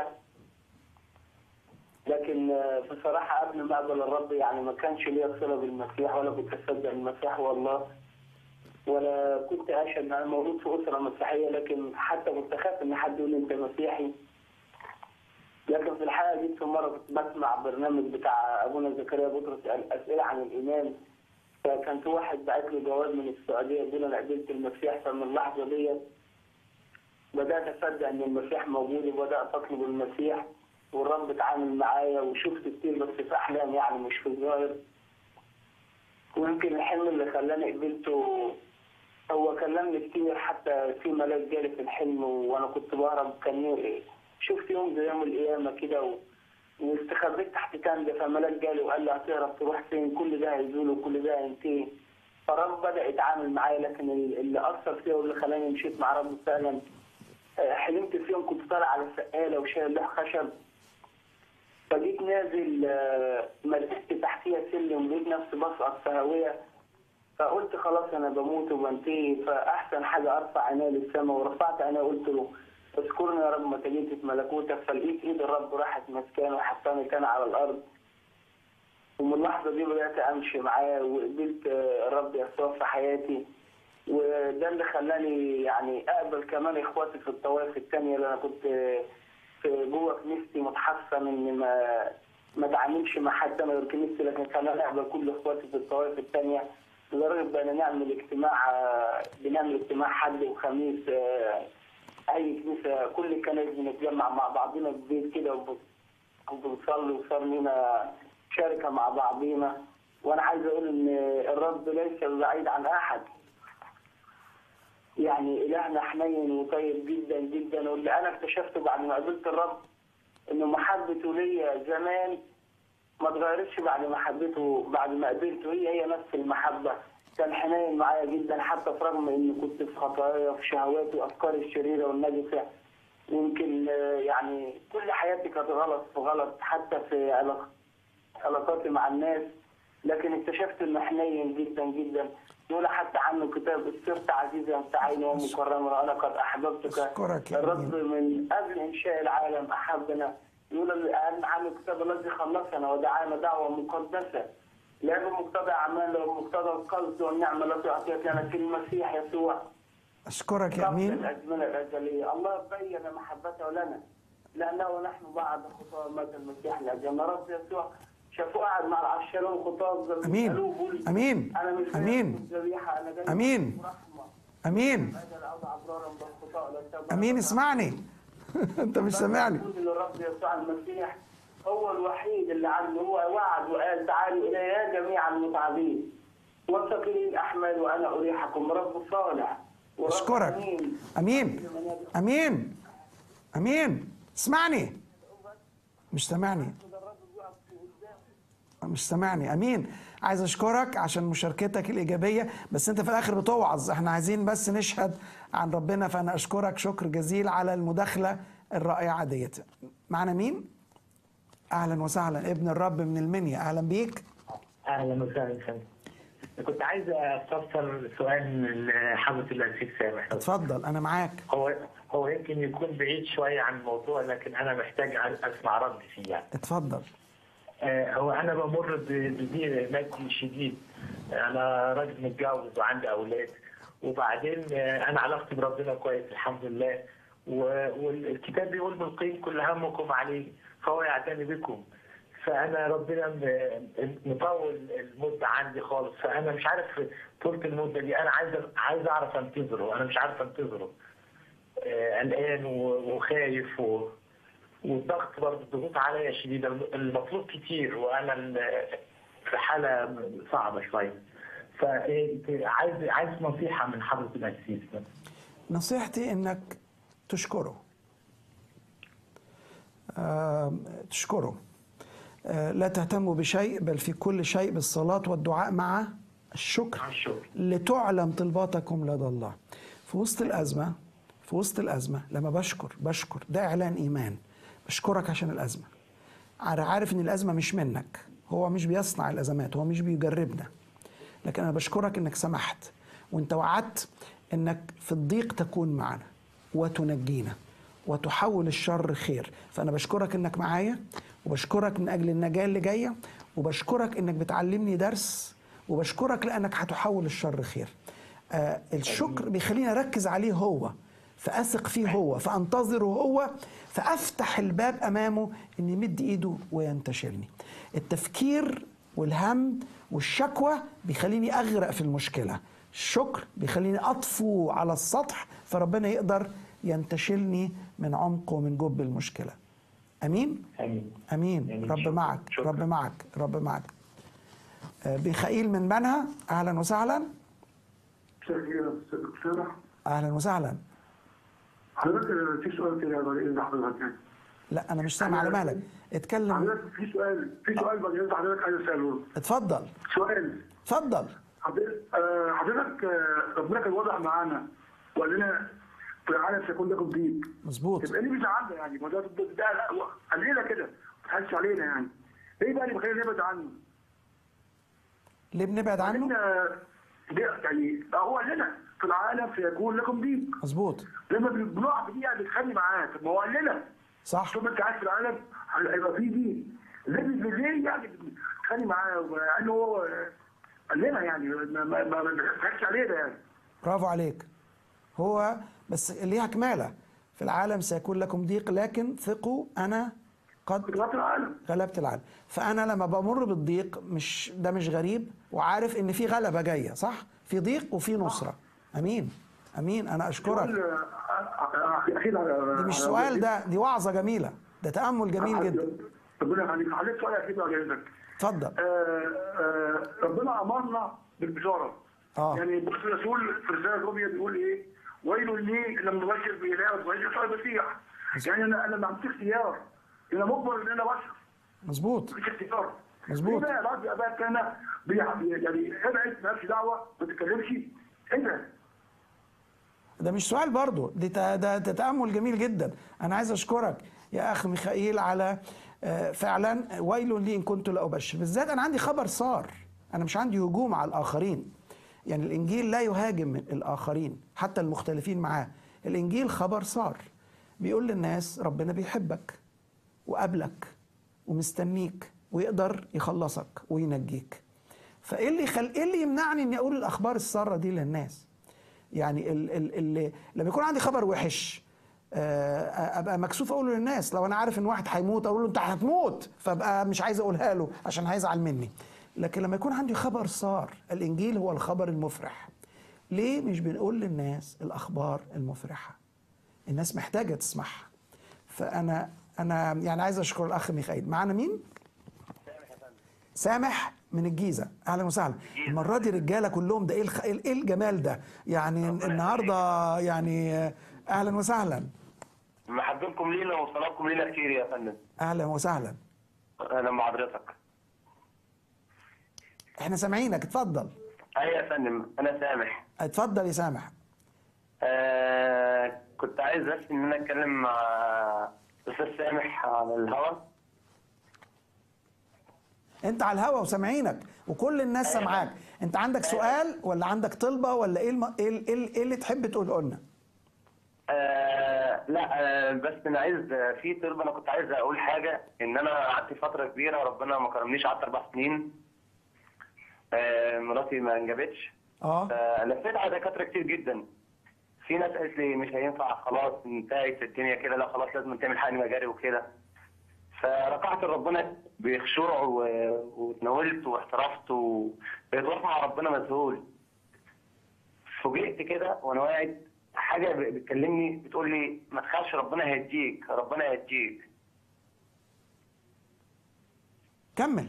F: لكن آه، بصراحه قبل ما اقبل الرب يعني ما كانش ليا صله بالمسيح ولا كنت اصدق المسيح والله ولا كنت اشهد انا مولود في اسره مسيحيه لكن حتى كنت اخاف ان حد يقول لي انت مسيحي لكن في الحقيقه جيت في مره كنت بسمع برنامج بتاع ابونا زكريا بطرس اسئله عن الايمان فكان في واحد بعت لي جواب من السعوديه بيقول انا قبلت المسيح فمن اللحظه ديت بدات اصدق ان المسيح موجود وبدات اطلب المسيح والرب اتعامل معايا وشفت كتير بس في احلام يعني مش في الظاهر ويمكن الحلم اللي خلاني قبلته هو كلمني كتير حتى في ملاك جالي في الحلم وانا كنت بهرب كان يوم- شفت يوم زي يوم القيامه كده و... واستخبيت تحت كنده فملاك جالي وقال لي هتهرب تروح فين كل ده هيزول وكل ده هينتهي فالرب بدا يتعامل معايا لكن ال- اللي اثر فيا واللي خلاني مشيت مع رب فعلا آه، حلمت في يوم كنت طالع على السقاله وشايل لوح خشب فجيت نازل آه، ما لقيت تحتيها سلم لقيت نفسي بسقط في هويه فقلت خلاص انا بموت وبنتهي فاحسن حاجه ارفع عيني للسماء ورفعت عيني قلت له اذكرني يا رب متى جيت في ملكوتك فلقيت ايد الرب راحت مسكاني وحطاني كان على الارض ومن اللحظه دي بدات امشي معاه وقبلت آه، الرب يسوع في حياتي وده اللي خلاني يعني اقبل كمان اخواتي في الطوائف الثانيه اللي انا كنت آه، في جوه كنيستي متحصن ان ما ما اتعاملش مع حد انا غير كنيستي لكن خلاني اقبل كل اخواتي في الطوائف الثانيه لدرجه بقينا نعمل اجتماع آه، بنعمل اجتماع حد وخميس آه، اي كنيسه كل الكنائس بنتجمع مع بعضنا في بيت كده وب- وبنصلي وصار لنا شركه مع بعضينا وانا عايز اقول ان الرب ليس بعيد عن احد يعني إلهنا حنين وطيب جدا جدا واللي أنا اكتشفته بعد ما قابلت الرب إنه محبته ليا زمان ما اتغيرتش بعد محبته بعد ما قابلته هي هي نفس المحبة كان حنين معايا جدا حتى في رغم إني كنت في خطايا وفي شهواتي وأفكاري الشريرة والنجسة يمكن آه، يعني كل حياتي كانت غلط في غلط حتى في علاق- علاقاتي مع الناس لكن اكتشفت انه حنين جدا جدا يقول حتى عنه كتاب صرت عزيزا انت عيني ومكرما وانا قد احببتك
B: أشكرك يا
F: الرب من قبل انشاء العالم احبنا يقول عن عنه الكتاب الذي خلصنا ودعانا دعوه مقدسه لا بمقتضى اعمال ومقتضى القصد والنعمه التي اعطيت لنا في المسيح يسوع
B: أشكرك يا
F: قبل
B: أمين
F: الازمنه الازليه الله بين محبته لنا لانه نحن بعد خطاه مات المسيح لاجلنا رب يسوع شافوه قاعد مع العشرين خطاه
B: أمين أمين
F: انا مش
B: أمين
F: ذبيحه انا جاي
B: أمين.
F: رحمه
B: أمين
F: اجل اضع ابرارا بالخطاء لا تبع
B: أمين اسمعني أنت مش سامعني
F: يقول للرب يسوع المسيح هو الوحيد اللي عنده هو وعد وقال تعالوا الي يا جميع المتعبين وثقلي الاحمال وانا اريحكم رب صالح ورب
B: أشكرك
F: أمين.
B: أمين أمين أمين اسمعني مش سامعني مش سامعني امين عايز اشكرك عشان مشاركتك الايجابيه بس انت في الاخر بتوعظ احنا عايزين بس نشهد عن ربنا فانا اشكرك شكر جزيل على المداخله الرائعه ديت معنا مين اهلا وسهلا ابن الرب من المنيا اهلا بيك
G: اهلا وسهلا فندم كنت عايز استفسر سؤال من حضرة الأسيس سامح
B: اتفضل انا معاك
G: هو هو يمكن يكون بعيد شوية عن الموضوع لكن أنا محتاج أسمع رد فيه يعني.
B: اتفضل
G: آه، هو أنا بمر ب- بضيق مادي شديد أنا راجل متجوز وعندي أولاد وبعدين آه، أنا علاقتي بربنا كويس الحمد لله و- والكتاب بيقول بالقيم كل همكم عليه فهو يعتني بكم فانا ربنا م- مطول المده عندي خالص فانا مش عارف طولة المده دي انا عايز عايز اعرف انتظره انا مش عارف انتظره آه، قلقان و- وخايف و... والضغط برضه الضغوط عليا شديده المطلوب كتير وانا ال- في حاله صعبه شويه فعايز عايز نصيحه من حضره القسيس بس
B: نصيحتي انك تشكره آه، تشكره آه، لا تهتموا بشيء بل في كل شيء بالصلاة والدعاء مع الشكر
G: مع الشكر.
B: لتعلم طلباتكم لدى الله في وسط الأزمة في وسط الأزمة لما بشكر بشكر ده إعلان إيمان بشكرك عشان الأزمة أنا عارف إن الأزمة مش منك هو مش بيصنع الأزمات هو مش بيجربنا لكن أنا بشكرك إنك سمحت وإنت وعدت إنك في الضيق تكون معنا وتنجينا وتحول الشر خير فأنا بشكرك إنك معايا وبشكرك من أجل النجاة اللي جاية وبشكرك إنك بتعلمني درس وبشكرك لأنك هتحول الشر خير آه الشكر بيخليني اركز عليه هو فاثق فيه هو فانتظره هو فافتح الباب امامه ان يمد ايده وينتشلني التفكير والهم والشكوى بيخليني اغرق في المشكله الشكر بيخليني اطفو على السطح فربنا يقدر ينتشلني من عمق ومن جب المشكله امين
G: امين
B: امين
G: آمين.
B: رب
G: شكراً.
B: معك
G: شكراً.
B: رب معك رب معك آه، بخائيل من منها اهلا وسهلا
H: مساء الخير يا استاذ دكتور
B: اهلا وسهلا
H: حضرتك في سؤال كده بعد حضرتك يعني
B: لا انا مش سامع على مهلك اتكلم
H: حضرتك في سؤال في سؤال بعد اذن حضرتك عايز اساله
B: اتفضل
H: سؤال
B: اتفضل
H: حضرتك آه، حضرتك آه، ربنا كان واضح معانا وقال لنا في العالم سيكون لكم ضيق
B: مظبوط
H: يبقى ايه اللي بيزعلنا يعني ما ده ده ده قليله كده ما تحسش علينا يعني ايه بقى اللي بيخلينا نبعد عنه؟
B: ليه بنبعد عنه
H: لان ده يعني هو قال لنا في العالم سيكون لكم ضيق
B: مظبوط
H: لما بنقع في دقيقه بنتخانق معاه طب ما هو قال لنا
B: صح
H: طول ما انت قاعد في العالم هيبقى في دي ليه ليه يعني بنتخانق معاه مع انه هو قال لنا يعني ما ما ما بنضحكش علينا يعني
B: برافو عليك هو بس ليها كمالة في العالم سيكون لكم ضيق لكن ثقوا أنا قد
H: بطلات العالم
B: غلبت العالم فأنا لما بمر بالضيق مش ده مش غريب وعارف إن في غلبة جاية صح في ضيق وفي نصرة أمين أمين أنا أشكرك
H: سؤال، آه، آه، اخير على
B: دي مش سؤال ده دي وعظة جميلة ده تأمل جميل جدا
H: ربنا يخليك حضرتك سؤال اخير على اذنك
B: اتفضل
H: آه، آه، ربنا امرنا بالبشاره
B: آه.
H: يعني بص الرسول في رساله روميا بيقول ايه ويل لي لما بشر باله وبشر صاحب المسيح يعني انا انا ما عنديش اختيار انا مجبر ان انا بشر
B: مظبوط
H: مفيش اختيار
B: مظبوط.
H: ليه بقى بعض الاباء كان بي- يعني ابعد مالكش دعوه ما تتكلمش ايه ده؟
B: ده مش سؤال برضو دي ت- ده ده تأمل جميل جدا أنا عايز أشكرك يا أخ ميخائيل على آه، فعلا ويل لي إن كنت لا أبشر بالذات أنا عندي خبر صار أنا مش عندي هجوم على الآخرين يعني الإنجيل لا يهاجم الآخرين حتى المختلفين معاه الإنجيل خبر صار بيقول للناس ربنا بيحبك وقابلك ومستنيك ويقدر يخلصك وينجيك فايه اللي خل... ايه اللي يمنعني اني اقول الاخبار الساره دي للناس يعني ال... ال... ال... لما يكون عندي خبر وحش آه، ابقى مكسوف اقوله للناس لو انا عارف ان واحد هيموت اقول له انت هتموت فابقى مش عايز اقولها له عشان هيزعل مني لكن لما يكون عندي خبر صار الانجيل هو الخبر المفرح ليه مش بنقول للناس الاخبار المفرحه الناس محتاجه تسمعها فانا انا يعني عايز اشكر الاخ ميخائيل معانا مين سامح من الجيزه اهلا وسهلا المره دي رجاله كلهم ده ايه الخ... ايه الجمال ده يعني النهارده يعني اهلا وسهلا
F: محبتكم لينا وصلاتكم لينا كتير يا فندم
B: اهلا وسهلا
F: اهلا مع حضرتك
B: احنا سامعينك اتفضل
F: ايوه يا فندم انا سامح
B: اتفضل يا سامح
F: آه كنت عايز بس ان انا اتكلم مع استاذ سامح على الهوا
B: انت على الهوا وسامعينك وكل الناس سامعاك انت عندك سؤال ولا عندك طلبه ولا ايه الم... ايه ال- ايه ال- إيه اللي تحب تقوله لنا
F: آه لا آه بس انا عايز آه، في طلب انا كنت عايز اقول حاجه ان انا قعدت فتره كبيره ربنا ما كرمنيش قعدت اربع سنين آه مراتي ما انجبتش
B: اه
F: فلفيت على دكاتره كتير جدا في ناس قالت لي مش هينفع خلاص انتهت الدنيا كده لا خلاص لازم تعمل حقن مجاري وكده فركعت لربنا بخشوع و- واتناولت واحترفت وبقيت واقف مع ربنا مذهول فوجئت كده وانا قاعد حاجه ب- بتكلمني بتقول لي ما تخافش ربنا هيديك ربنا هيديك
B: كمل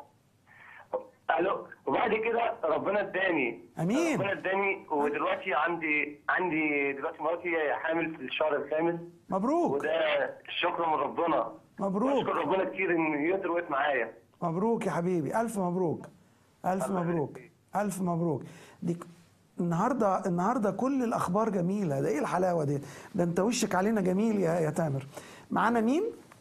F: الو وبعد كده ربنا اداني
B: أمين.
F: ربنا اداني ودلوقتي عندي عندي دلوقتي مراتي حامل في الشهر الخامس
B: مبروك
F: وده الشكر من ربنا
B: مبروك.
F: بشكر ربنا كتير ان يقدر وقف معايا
B: مبروك يا حبيبي الف مبروك الف
F: الله
B: مبروك
F: يخليك.
B: الف مبروك دي ك- النهارده النهارده كل الاخبار جميله ده ايه الحلاوه دي ده انت وشك علينا جميل يا يا تامر معانا مين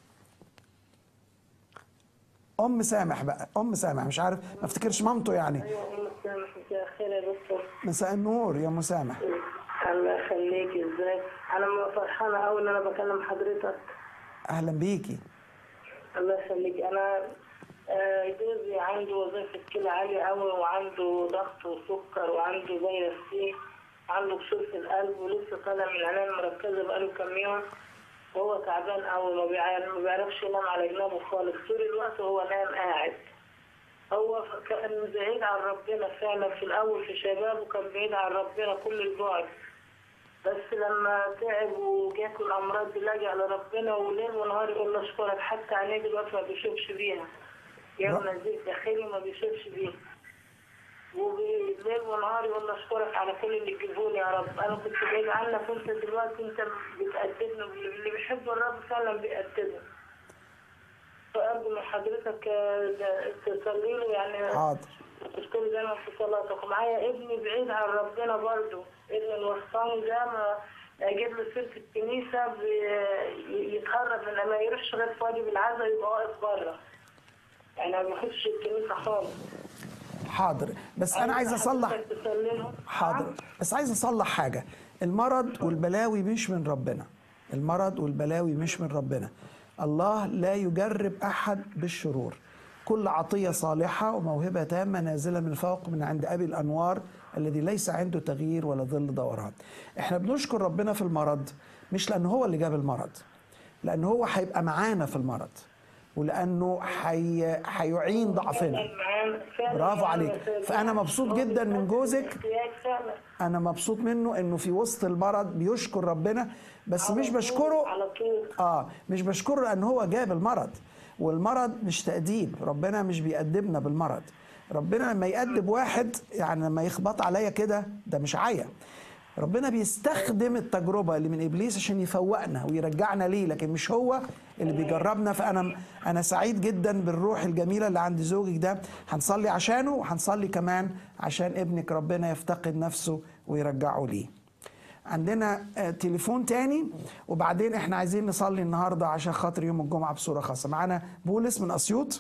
B: ام سامح بقى ام سامح مش عارف ما افتكرش مامته يعني
I: ايوه ام سامح مساء الخير يا دكتور
B: مساء النور يا ام سامح
I: الله يخليك ازاي انا فرحانه قوي ان انا بكلم حضرتك
B: اهلا بيكي
I: الله يخليك انا آه، جوزي عنده وظيفه كلى عاليه قوي وعنده ضغط وسكر وعنده فيروس سي عنده كسور في القلب ولسه طالع من العناية المركزة بقاله كام يوم وهو تعبان أوي ما بيع- ما بيعرفش ينام على جنابه خالص طول الوقت هو نايم قاعد هو كان بعيد عن ربنا فعلا في الأول في شبابه كان بعيد عن ربنا كل البعد بس لما تعب وجات له الأمراض دي لجأ لربنا وليل ونهار يقول له أشكرك حتى عينيه دلوقتي ما بيشوفش بيها يوم نزيف داخلي ما بيشوفش بيها وليل ونهار يقول له اشكرك على كل اللي تجيبهولي يا رب انا كنت بعيد عنك وانت دلوقتي انت بتقدمني اللي بيحب الرب فعلا بيقدمه فارجو من حضرتك آه، تصلي له يعني
B: حاضر
I: تذكري دايما في صلاتك ومعايا ابني بعيد عن ربنا برضه ابن الوسطاني ده ما اجيب له سيره الكنيسه بي- يتهرب من ما يروحش غير في واجب العزاء يبقى واقف بره يعني ما بيخش الكنيسه خالص
B: حاضر بس انا عايز اصلح
I: حضرتك تصلي له
B: حاضر بس عايز اصلح حاجه المرض والبلاوي مش من ربنا المرض والبلاوي مش من ربنا الله لا يجرب احد بالشرور كل عطيه صالحه وموهبه تامه نازله من فوق من عند ابي الانوار الذي ليس عنده تغيير ولا ظل دوران احنا بنشكر ربنا في المرض مش لان هو اللي جاب المرض لان هو هيبقى معانا في المرض ولانه حي... هيعين ضعفنا برافو عليك فانا مبسوط جدا من جوزك
I: احتياج فعلا
B: انا مبسوط منه انه في وسط المرض بيشكر ربنا بس مش بشكره
I: على طول
B: اه مش بشكره لان هو جاب المرض والمرض مش تأديب ربنا مش بيأدبنا بالمرض ربنا لما يأدب واحد يعني لما يخبط عليا كده ده مش عيا ربنا بيستخدم التجربة اللي من إبليس عشان يفوقنا ويرجعنا ليه لكن مش هو اللي بيجربنا فأنا أنا سعيد جدا بالروح الجميلة اللي عند زوجك ده هنصلي عشانه وهنصلي كمان عشان ابنك ربنا يفتقد نفسه ويرجعه ليه عندنا آه، تليفون تاني وبعدين احنا عايزين نصلي النهارده عشان خاطر يوم الجمعه بصوره خاصه معانا بولس من اسيوط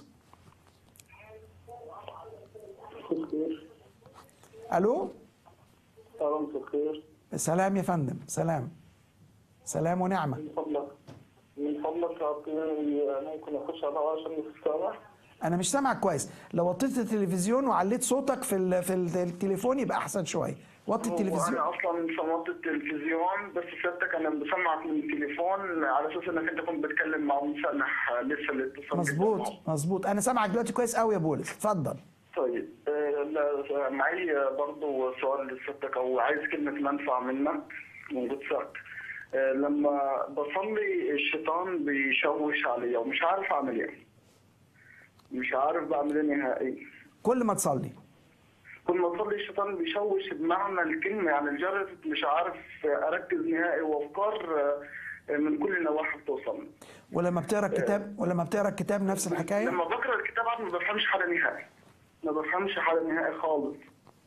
B: الو
F: سلام الخير
B: سلام يا فندم سلام سلام ونعمه
F: من فضلك من فضلك اعطيني ممكن اخش على الهواء عشان نستمع
B: انا مش سامعك كويس لو وطيت التلفزيون وعليت صوتك في ال- في التليفون يبقى احسن شويه وطي التلفزيون
H: انا اصلا سمعت التلفزيون بس سيادتك انا بسمعك من التليفون على اساس انك انت كنت بتتكلم مع مسامح لسه الاتصال
B: مظبوط
H: جدا.
B: مظبوط انا سامعك دلوقتي كويس قوي يا بولس اتفضل
H: طيب آه، لا، معي برضو سؤال لسيادتك او عايز كلمه منفعه منك من قدسك آه، لما بصلي الشيطان بيشوش عليا ومش عارف اعمل ايه مش عارف بعمل ايه نهائي
B: كل ما تصلي
H: كل ما اصلي الشيطان بيشوش بمعنى الكلمه يعني لدرجه مش عارف اركز نهائي وافكار آه، من كل النواحي بتوصل
B: ولما بتقرا الكتاب ولما بتقرا الكتاب نفس الحكايه
H: لما بقرا الكتاب عاد ما بفهمش حاجه نهائي ما بفهمش حاجه نهائي خالص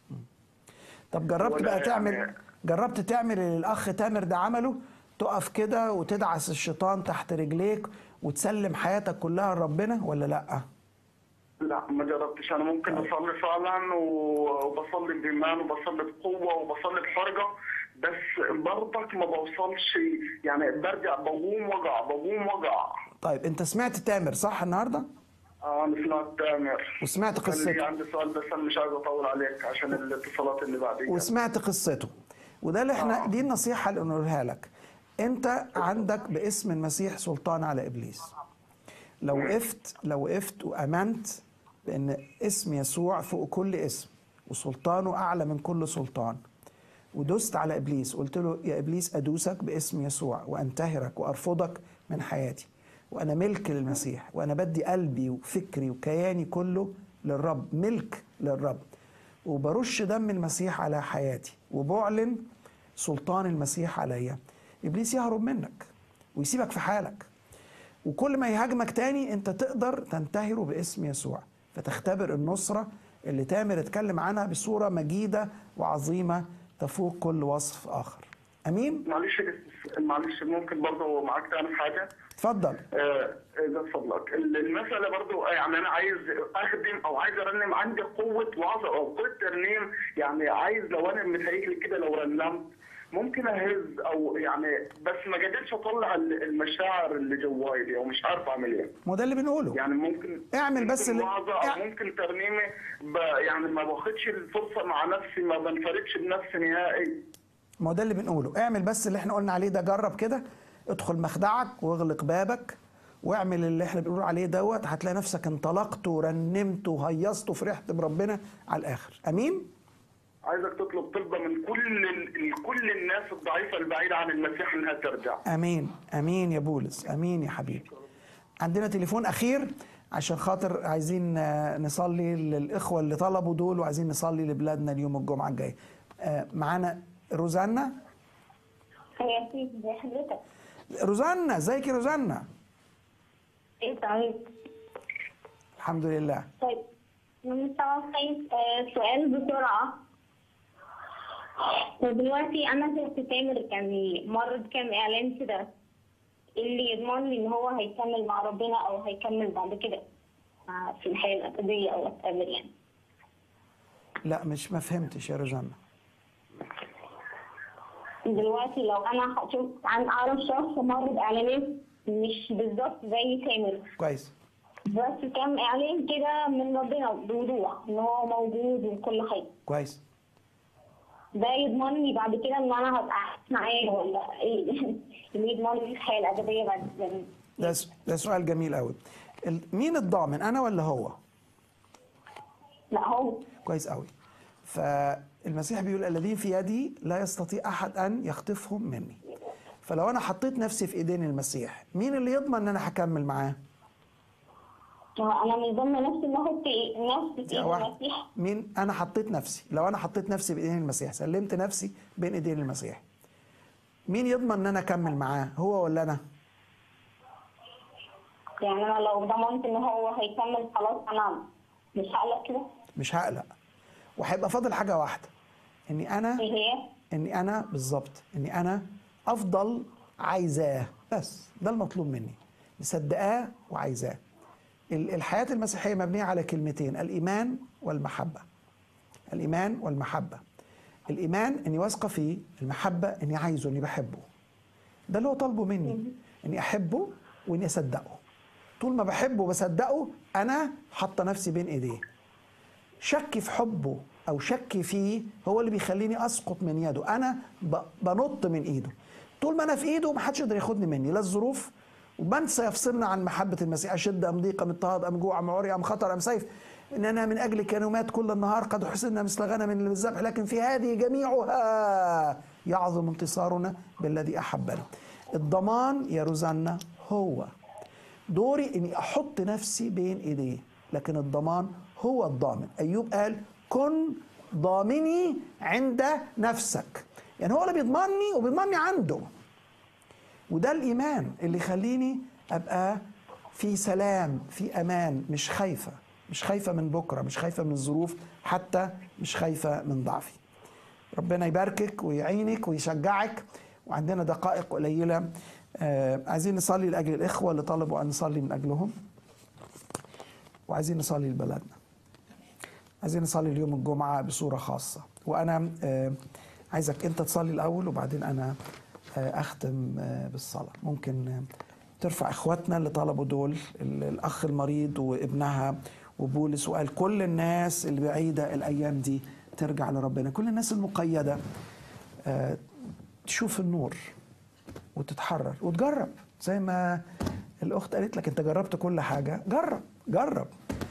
B: طب جربت
H: ولا
B: بقى
H: يعني-
B: تعمل جربت تعمل اللي الاخ تامر ده عمله تقف كده وتدعس الشيطان تحت رجليك وتسلم حياتك كلها لربنا ولا لا
H: لا ما جربتش انا ممكن اصلي فعلا و- وبصلي بايمان وبصلي بقوه وبصلي بحرقه بس برضك ما بوصلش يعني برجع بقوم وقع بقوم وقع
B: طيب انت سمعت تامر صح النهارده
H: اه انا سمعت تامر
B: وسمعت
H: كان لي
B: قصته
H: عندي سؤال بس انا مش عايز اطول عليك عشان الاتصالات اللي بعد كده
B: وسمعت قصته وده اللي احنا دي النصيحه اللي نقولها لك انت عندك باسم المسيح سلطان على ابليس لو وقفت لو وقفت وامنت بان اسم يسوع فوق كل اسم وسلطانه اعلى من كل سلطان ودست على ابليس قلت له يا ابليس ادوسك باسم يسوع وانتهرك وارفضك من حياتي وانا ملك للمسيح وانا بدي قلبي وفكري وكياني كله للرب ملك للرب وبرش دم المسيح على حياتي وبعلن سلطان المسيح عليا ابليس يهرب منك ويسيبك في حالك وكل ما يهاجمك تاني انت تقدر تنتهره باسم يسوع فتختبر النصرة اللي تامر اتكلم عنها بصورة مجيدة وعظيمة تفوق كل وصف آخر أمين؟
H: معلش معلش ممكن برضه معاك تعمل حاجه
B: اتفضل
H: آه، اذا فضلك المساله برضو يعني انا عايز اخدم او عايز ارنم عندي قوه وعظ او قوه ترنيم يعني عايز لو انا متهيألي كده لو رنمت ممكن اهز او يعني بس ما قدرتش اطلع المشاعر اللي جواي دي ومش عارف اعمل ايه
B: ما ده اللي بنقوله
H: يعني ممكن
B: اعمل بس
H: ممكن
B: اللي-
H: وعظة
B: اع-
H: او ممكن ترنيمه ب... يعني ما باخدش الفرصه مع نفسي ما بنفردش بنفسي نهائي
B: ما هو ده اللي بنقوله اعمل بس اللي احنا قلنا عليه ده جرب كده ادخل مخدعك واغلق بابك واعمل اللي احنا بنقول عليه دوت هتلاقي نفسك انطلقت ورنمت وهيصت وفرحت بربنا على الاخر امين
H: عايزك تطلب طلبه من كل ال- كل الناس الضعيفه البعيده عن المسيح انها ترجع
B: امين امين يا بولس امين يا حبيبي عندنا تليفون اخير عشان خاطر عايزين آه، نصلي للاخوه اللي طلبوا دول وعايزين نصلي لبلادنا اليوم الجمعه الجايه آه، معانا روزانا
J: يا سيدي زي حضرتك
B: روزانا ازيك يا روزانا
J: ايه تمام
B: الحمد لله
J: طيب من طبعا خايف آه، سؤال بسرعة دلوقتي أنا شفت تامر كان مر بكام إعلان كده اللي يضمن لي إن هو هيكمل مع ربنا أو هيكمل بعد كده مع- في الحياة الأبدية أو whatever يعني
B: لا مش ما فهمتش يا روزانا
J: دلوقتي لو أنا هشوف عن أعرف شخص مر بإعلانات مش بالظبط زي تامر
B: كويس
J: بس كام إعلان كده من ربنا بوضوح إن هو موجود وكل حاجة
B: كويس
J: ده يضمن لي بعد كده ان انا هبقى أحسن معاه ولا ايه اللي يضمن لي الحياه الابديه بعد كده
B: ده س- ده سؤال جميل قوي ال- مين الضامن انا ولا هو
J: لا هو
B: كويس قوي فالمسيح بيقول الذين في يدي لا يستطيع احد ان يخطفهم مني فلو انا حطيت نفسي في ايدين المسيح مين اللي يضمن ان انا هكمل معاه
J: انا مش ضامنه نفسي ان احط إيه- نفسي في
B: يا
J: ايد
B: واحد
J: المسيح
B: مين انا حطيت نفسي لو انا حطيت نفسي بايدين المسيح سلمت نفسي بين ايدين المسيح مين يضمن ان انا اكمل معاه هو ولا انا
J: يعني انا لو ضمنت ان هو هيكمل خلاص انا مش هقلق كده
B: مش هقلق وهيبقى فاضل حاجه واحده اني انا
J: ايه هي
B: اني انا بالظبط اني انا افضل عايزاه بس ده المطلوب مني مصدقاه وعايزاه ال- الحياه المسيحيه مبنيه على كلمتين الايمان والمحبه الايمان والمحبه الايمان اني واثقه فيه المحبه اني عايزه اني بحبه ده اللي هو طالبه مني اني احبه واني اصدقه طول ما بحبه وبصدقه انا حاطه نفسي بين ايديه شكي في حبه او شكي فيه هو اللي بيخليني اسقط من يده انا ب- بنط من ايده طول ما انا في ايده ما حدش يقدر ياخدني مني لا الظروف ومن سيفصلنا عن محبة المسيح أشد أم ضيق أم اضطهاد أم جوع أم عري أم خطر أم سيف إننا من أجل كلمات كل النهار قد حسنا مثل غنم للذبح لكن في هذه جميعها يعظم انتصارنا بالذي أحبنا الضمان يا روزانا هو دوري اني احط نفسي بين ايديه لكن الضمان هو الضامن ايوب قال كن ضامني عند نفسك يعني هو اللي بيضمني وبيضمني عنده وده الايمان اللي يخليني ابقى في سلام في امان مش خايفه مش خايفه من بكره مش خايفه من الظروف حتى مش خايفه من ضعفي ربنا يباركك ويعينك ويشجعك وعندنا دقائق قليله آه عايزين نصلي لاجل الاخوه اللي طلبوا ان نصلي من اجلهم وعايزين نصلي لبلدنا عايزين نصلي اليوم الجمعه بصوره خاصه وانا آه عايزك انت تصلي الاول وبعدين انا آه اختم آه بالصلاه ممكن آه ترفع اخواتنا اللي طلبوا دول ال- الاخ المريض وابنها وبولس وقال كل الناس اللي بعيده الايام دي ترجع لربنا كل الناس المقيده آه، تشوف النور وتتحرر وتجرب زي ما الاخت قالت لك انت جربت كل حاجه جرب جرب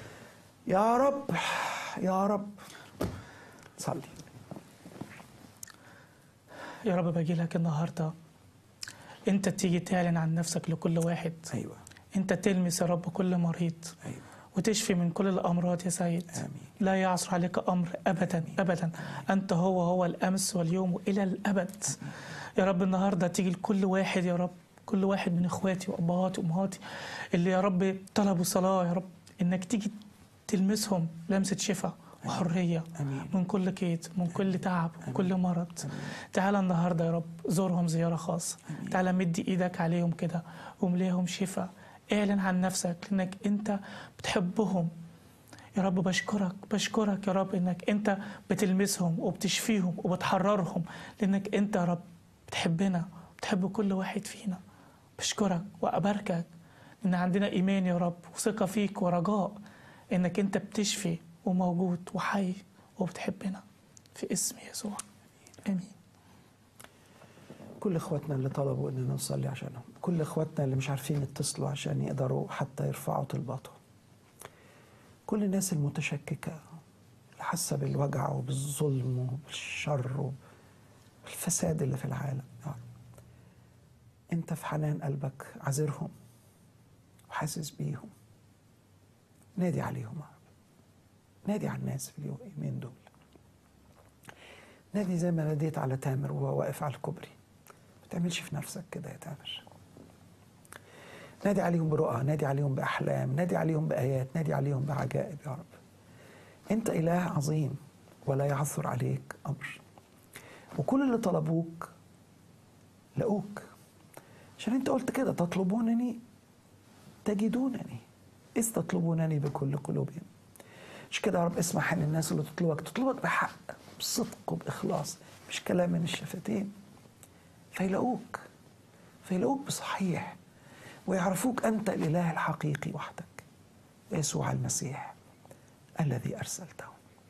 B: يا رب يا رب صلي
C: يا رب باجي لك النهارده انت تيجي تعلن عن نفسك لكل واحد
B: ايوه
C: انت تلمس يا رب كل مريض
B: ايوه
C: وتشفي من كل الامراض يا سيد
B: آمين.
C: لا يعصر عليك امر ابدا ابدا انت هو هو الامس واليوم والى الابد يا رب النهارده تيجي لكل واحد يا رب كل واحد من اخواتي وابهاتي وامهاتي اللي يا رب طلبوا صلاه يا رب انك تيجي تلمسهم لمسه شفاء وحريه
B: آمين.
C: من كل كيد من كل تعب من كل مرض تعالى النهارده يا رب زورهم زياره خاصه تعالى مد ايدك عليهم كده ومليهم شفاء اعلن عن نفسك لانك انت بتحبهم يا رب بشكرك بشكرك يا رب انك انت بتلمسهم وبتشفيهم وبتحررهم لانك انت يا رب بتحبنا بتحب كل واحد فينا بشكرك واباركك ان عندنا ايمان يا رب وثقه فيك ورجاء انك انت بتشفي وموجود وحي وبتحبنا في اسم يسوع امين
B: كل اخواتنا اللي طلبوا اننا نصلي عشانهم كل اخواتنا اللي مش عارفين يتصلوا عشان يقدروا حتى يرفعوا طلباتهم كل الناس المتشككة اللي حاسة بالوجع وبالظلم وبالشر وبالفساد اللي في العالم يا رب انت في حنان قلبك عذرهم وحاسس بيهم نادي عليهم يا رب نادي على الناس في اليومين دول نادي زي ما ناديت على تامر وهو واقف على الكوبري ما تعملش في نفسك كده يا تامر نادي عليهم برؤى نادي عليهم بأحلام نادي عليهم بآيات نادي عليهم بعجائب يا رب أنت إله عظيم ولا يعثر عليك أمر وكل اللي طلبوك لقوك عشان أنت قلت كده تطلبونني تجدونني إذ تطلبونني بكل قلوبهم مش كده يا رب اسمح ان الناس اللي تطلبك تطلبك بحق بصدق وبإخلاص مش كلام من الشفتين فيلاقوك فيلاقوك بصحيح ويعرفوك أنت الإله الحقيقي وحدك يسوع المسيح الذي أرسلته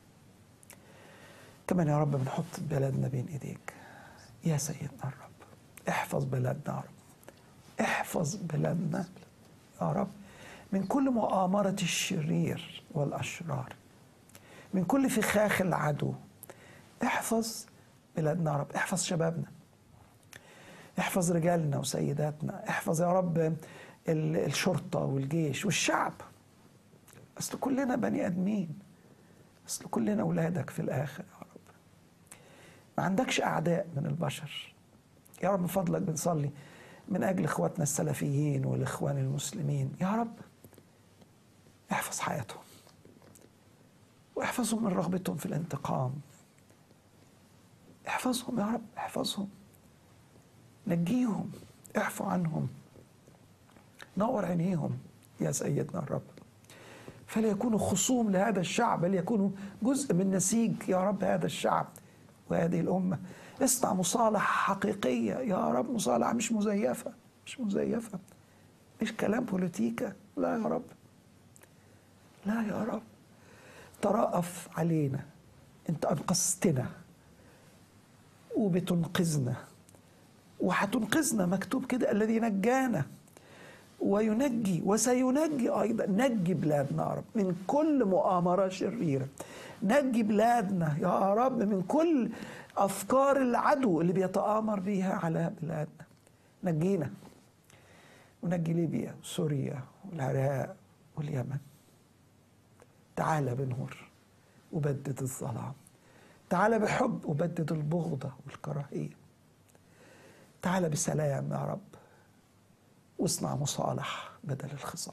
B: كمان يا رب بنحط بلدنا بين إيديك يا سيدنا الرب احفظ بلدنا يا رب احفظ بلدنا يا رب من كل مؤامرة الشرير والأشرار من كل فخاخ العدو احفظ بلادنا يا رب احفظ شبابنا احفظ رجالنا وسيداتنا احفظ يا رب ال- الشرطة والجيش والشعب أصل كلنا بني آدمين أصل كلنا أولادك في الآخر يا رب ما عندكش أعداء من البشر يا رب من فضلك بنصلي من أجل إخواتنا السلفيين والإخوان المسلمين يا رب احفظ حياتهم واحفظهم من رغبتهم في الانتقام احفظهم يا رب احفظهم نجيهم اعفو عنهم نور عينيهم يا سيدنا الرب فلا يكونوا خصوم لهذا الشعب بل يكونوا جزء من نسيج يا رب هذا الشعب وهذه الأمة اصنع مصالحة حقيقية يا رب مصالحة مش مزيفة مش مزيفة مش كلام بوليتيكا لا يا رب لا يا رب ترأف علينا انت أنقذتنا وبتنقذنا وهتنقذنا مكتوب كده الذي نجانا وينجي وسينجي ايضا نجي بلادنا يا رب من كل مؤامره شريره نجي بلادنا يا رب من كل افكار العدو اللي بيتآمر بيها على بلادنا نجينا ونجي ليبيا وسوريا والعراق واليمن تعال بنور وبدد الظلام تعال بحب وبدد البغضة والكراهية تعال بسلام يا رب واصنع مصالح بدل الخصام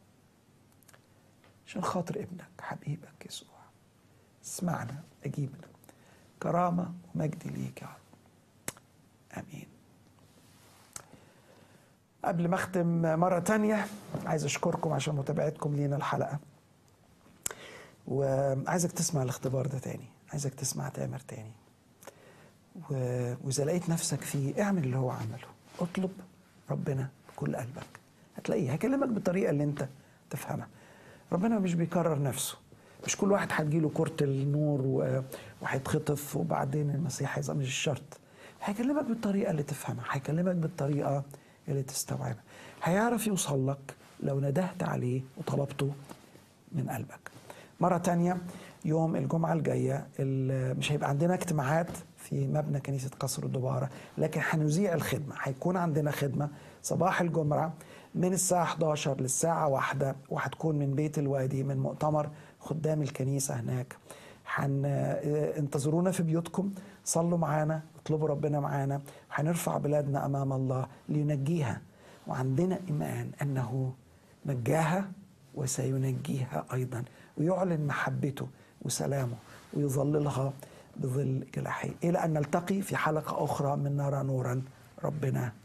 B: عشان خاطر ابنك حبيبك يسوع اسمعنا اجيبنا كرامة ومجد ليك يا رب امين قبل ما اختم مرة تانية عايز اشكركم عشان متابعتكم لينا الحلقة وعايزك تسمع الاختبار ده تاني عايزك تسمع تامر تاني و... واذا لقيت نفسك فيه اعمل اللي هو عمله اطلب ربنا بكل قلبك هتلاقيه هيكلمك بالطريقه اللي انت تفهمها ربنا مش بيكرر نفسه مش كل واحد هتجيله كرة النور و- وهيتخطف وبعدين المسيح هيظهر مش شرط هيكلمك بالطريقة اللي تفهمها هيكلمك بالطريقة اللي تستوعبها هيعرف يوصل لك لو ندهت عليه وطلبته من قلبك مرة تانية يوم الجمعة الجاية ال- مش هيبقى عندنا اجتماعات في مبنى كنيسة قصر الدبارة لكن هنذيع الخدمة هيكون عندنا خدمة صباح الجمعة من الساعة 11 للساعة واحدة وهتكون من بيت الوادي من مؤتمر خدام الكنيسة هناك حن... اه، انتظرونا في بيوتكم صلوا معانا اطلبوا ربنا معانا هنرفع بلادنا أمام الله لينجيها وعندنا إيمان أنه نجاها وسينجيها أيضا ويعلن محبته وسلامه ويظللها بظل جلاحيه إلى أن نلتقي في حلقة أخرى من نرى نورا ربنا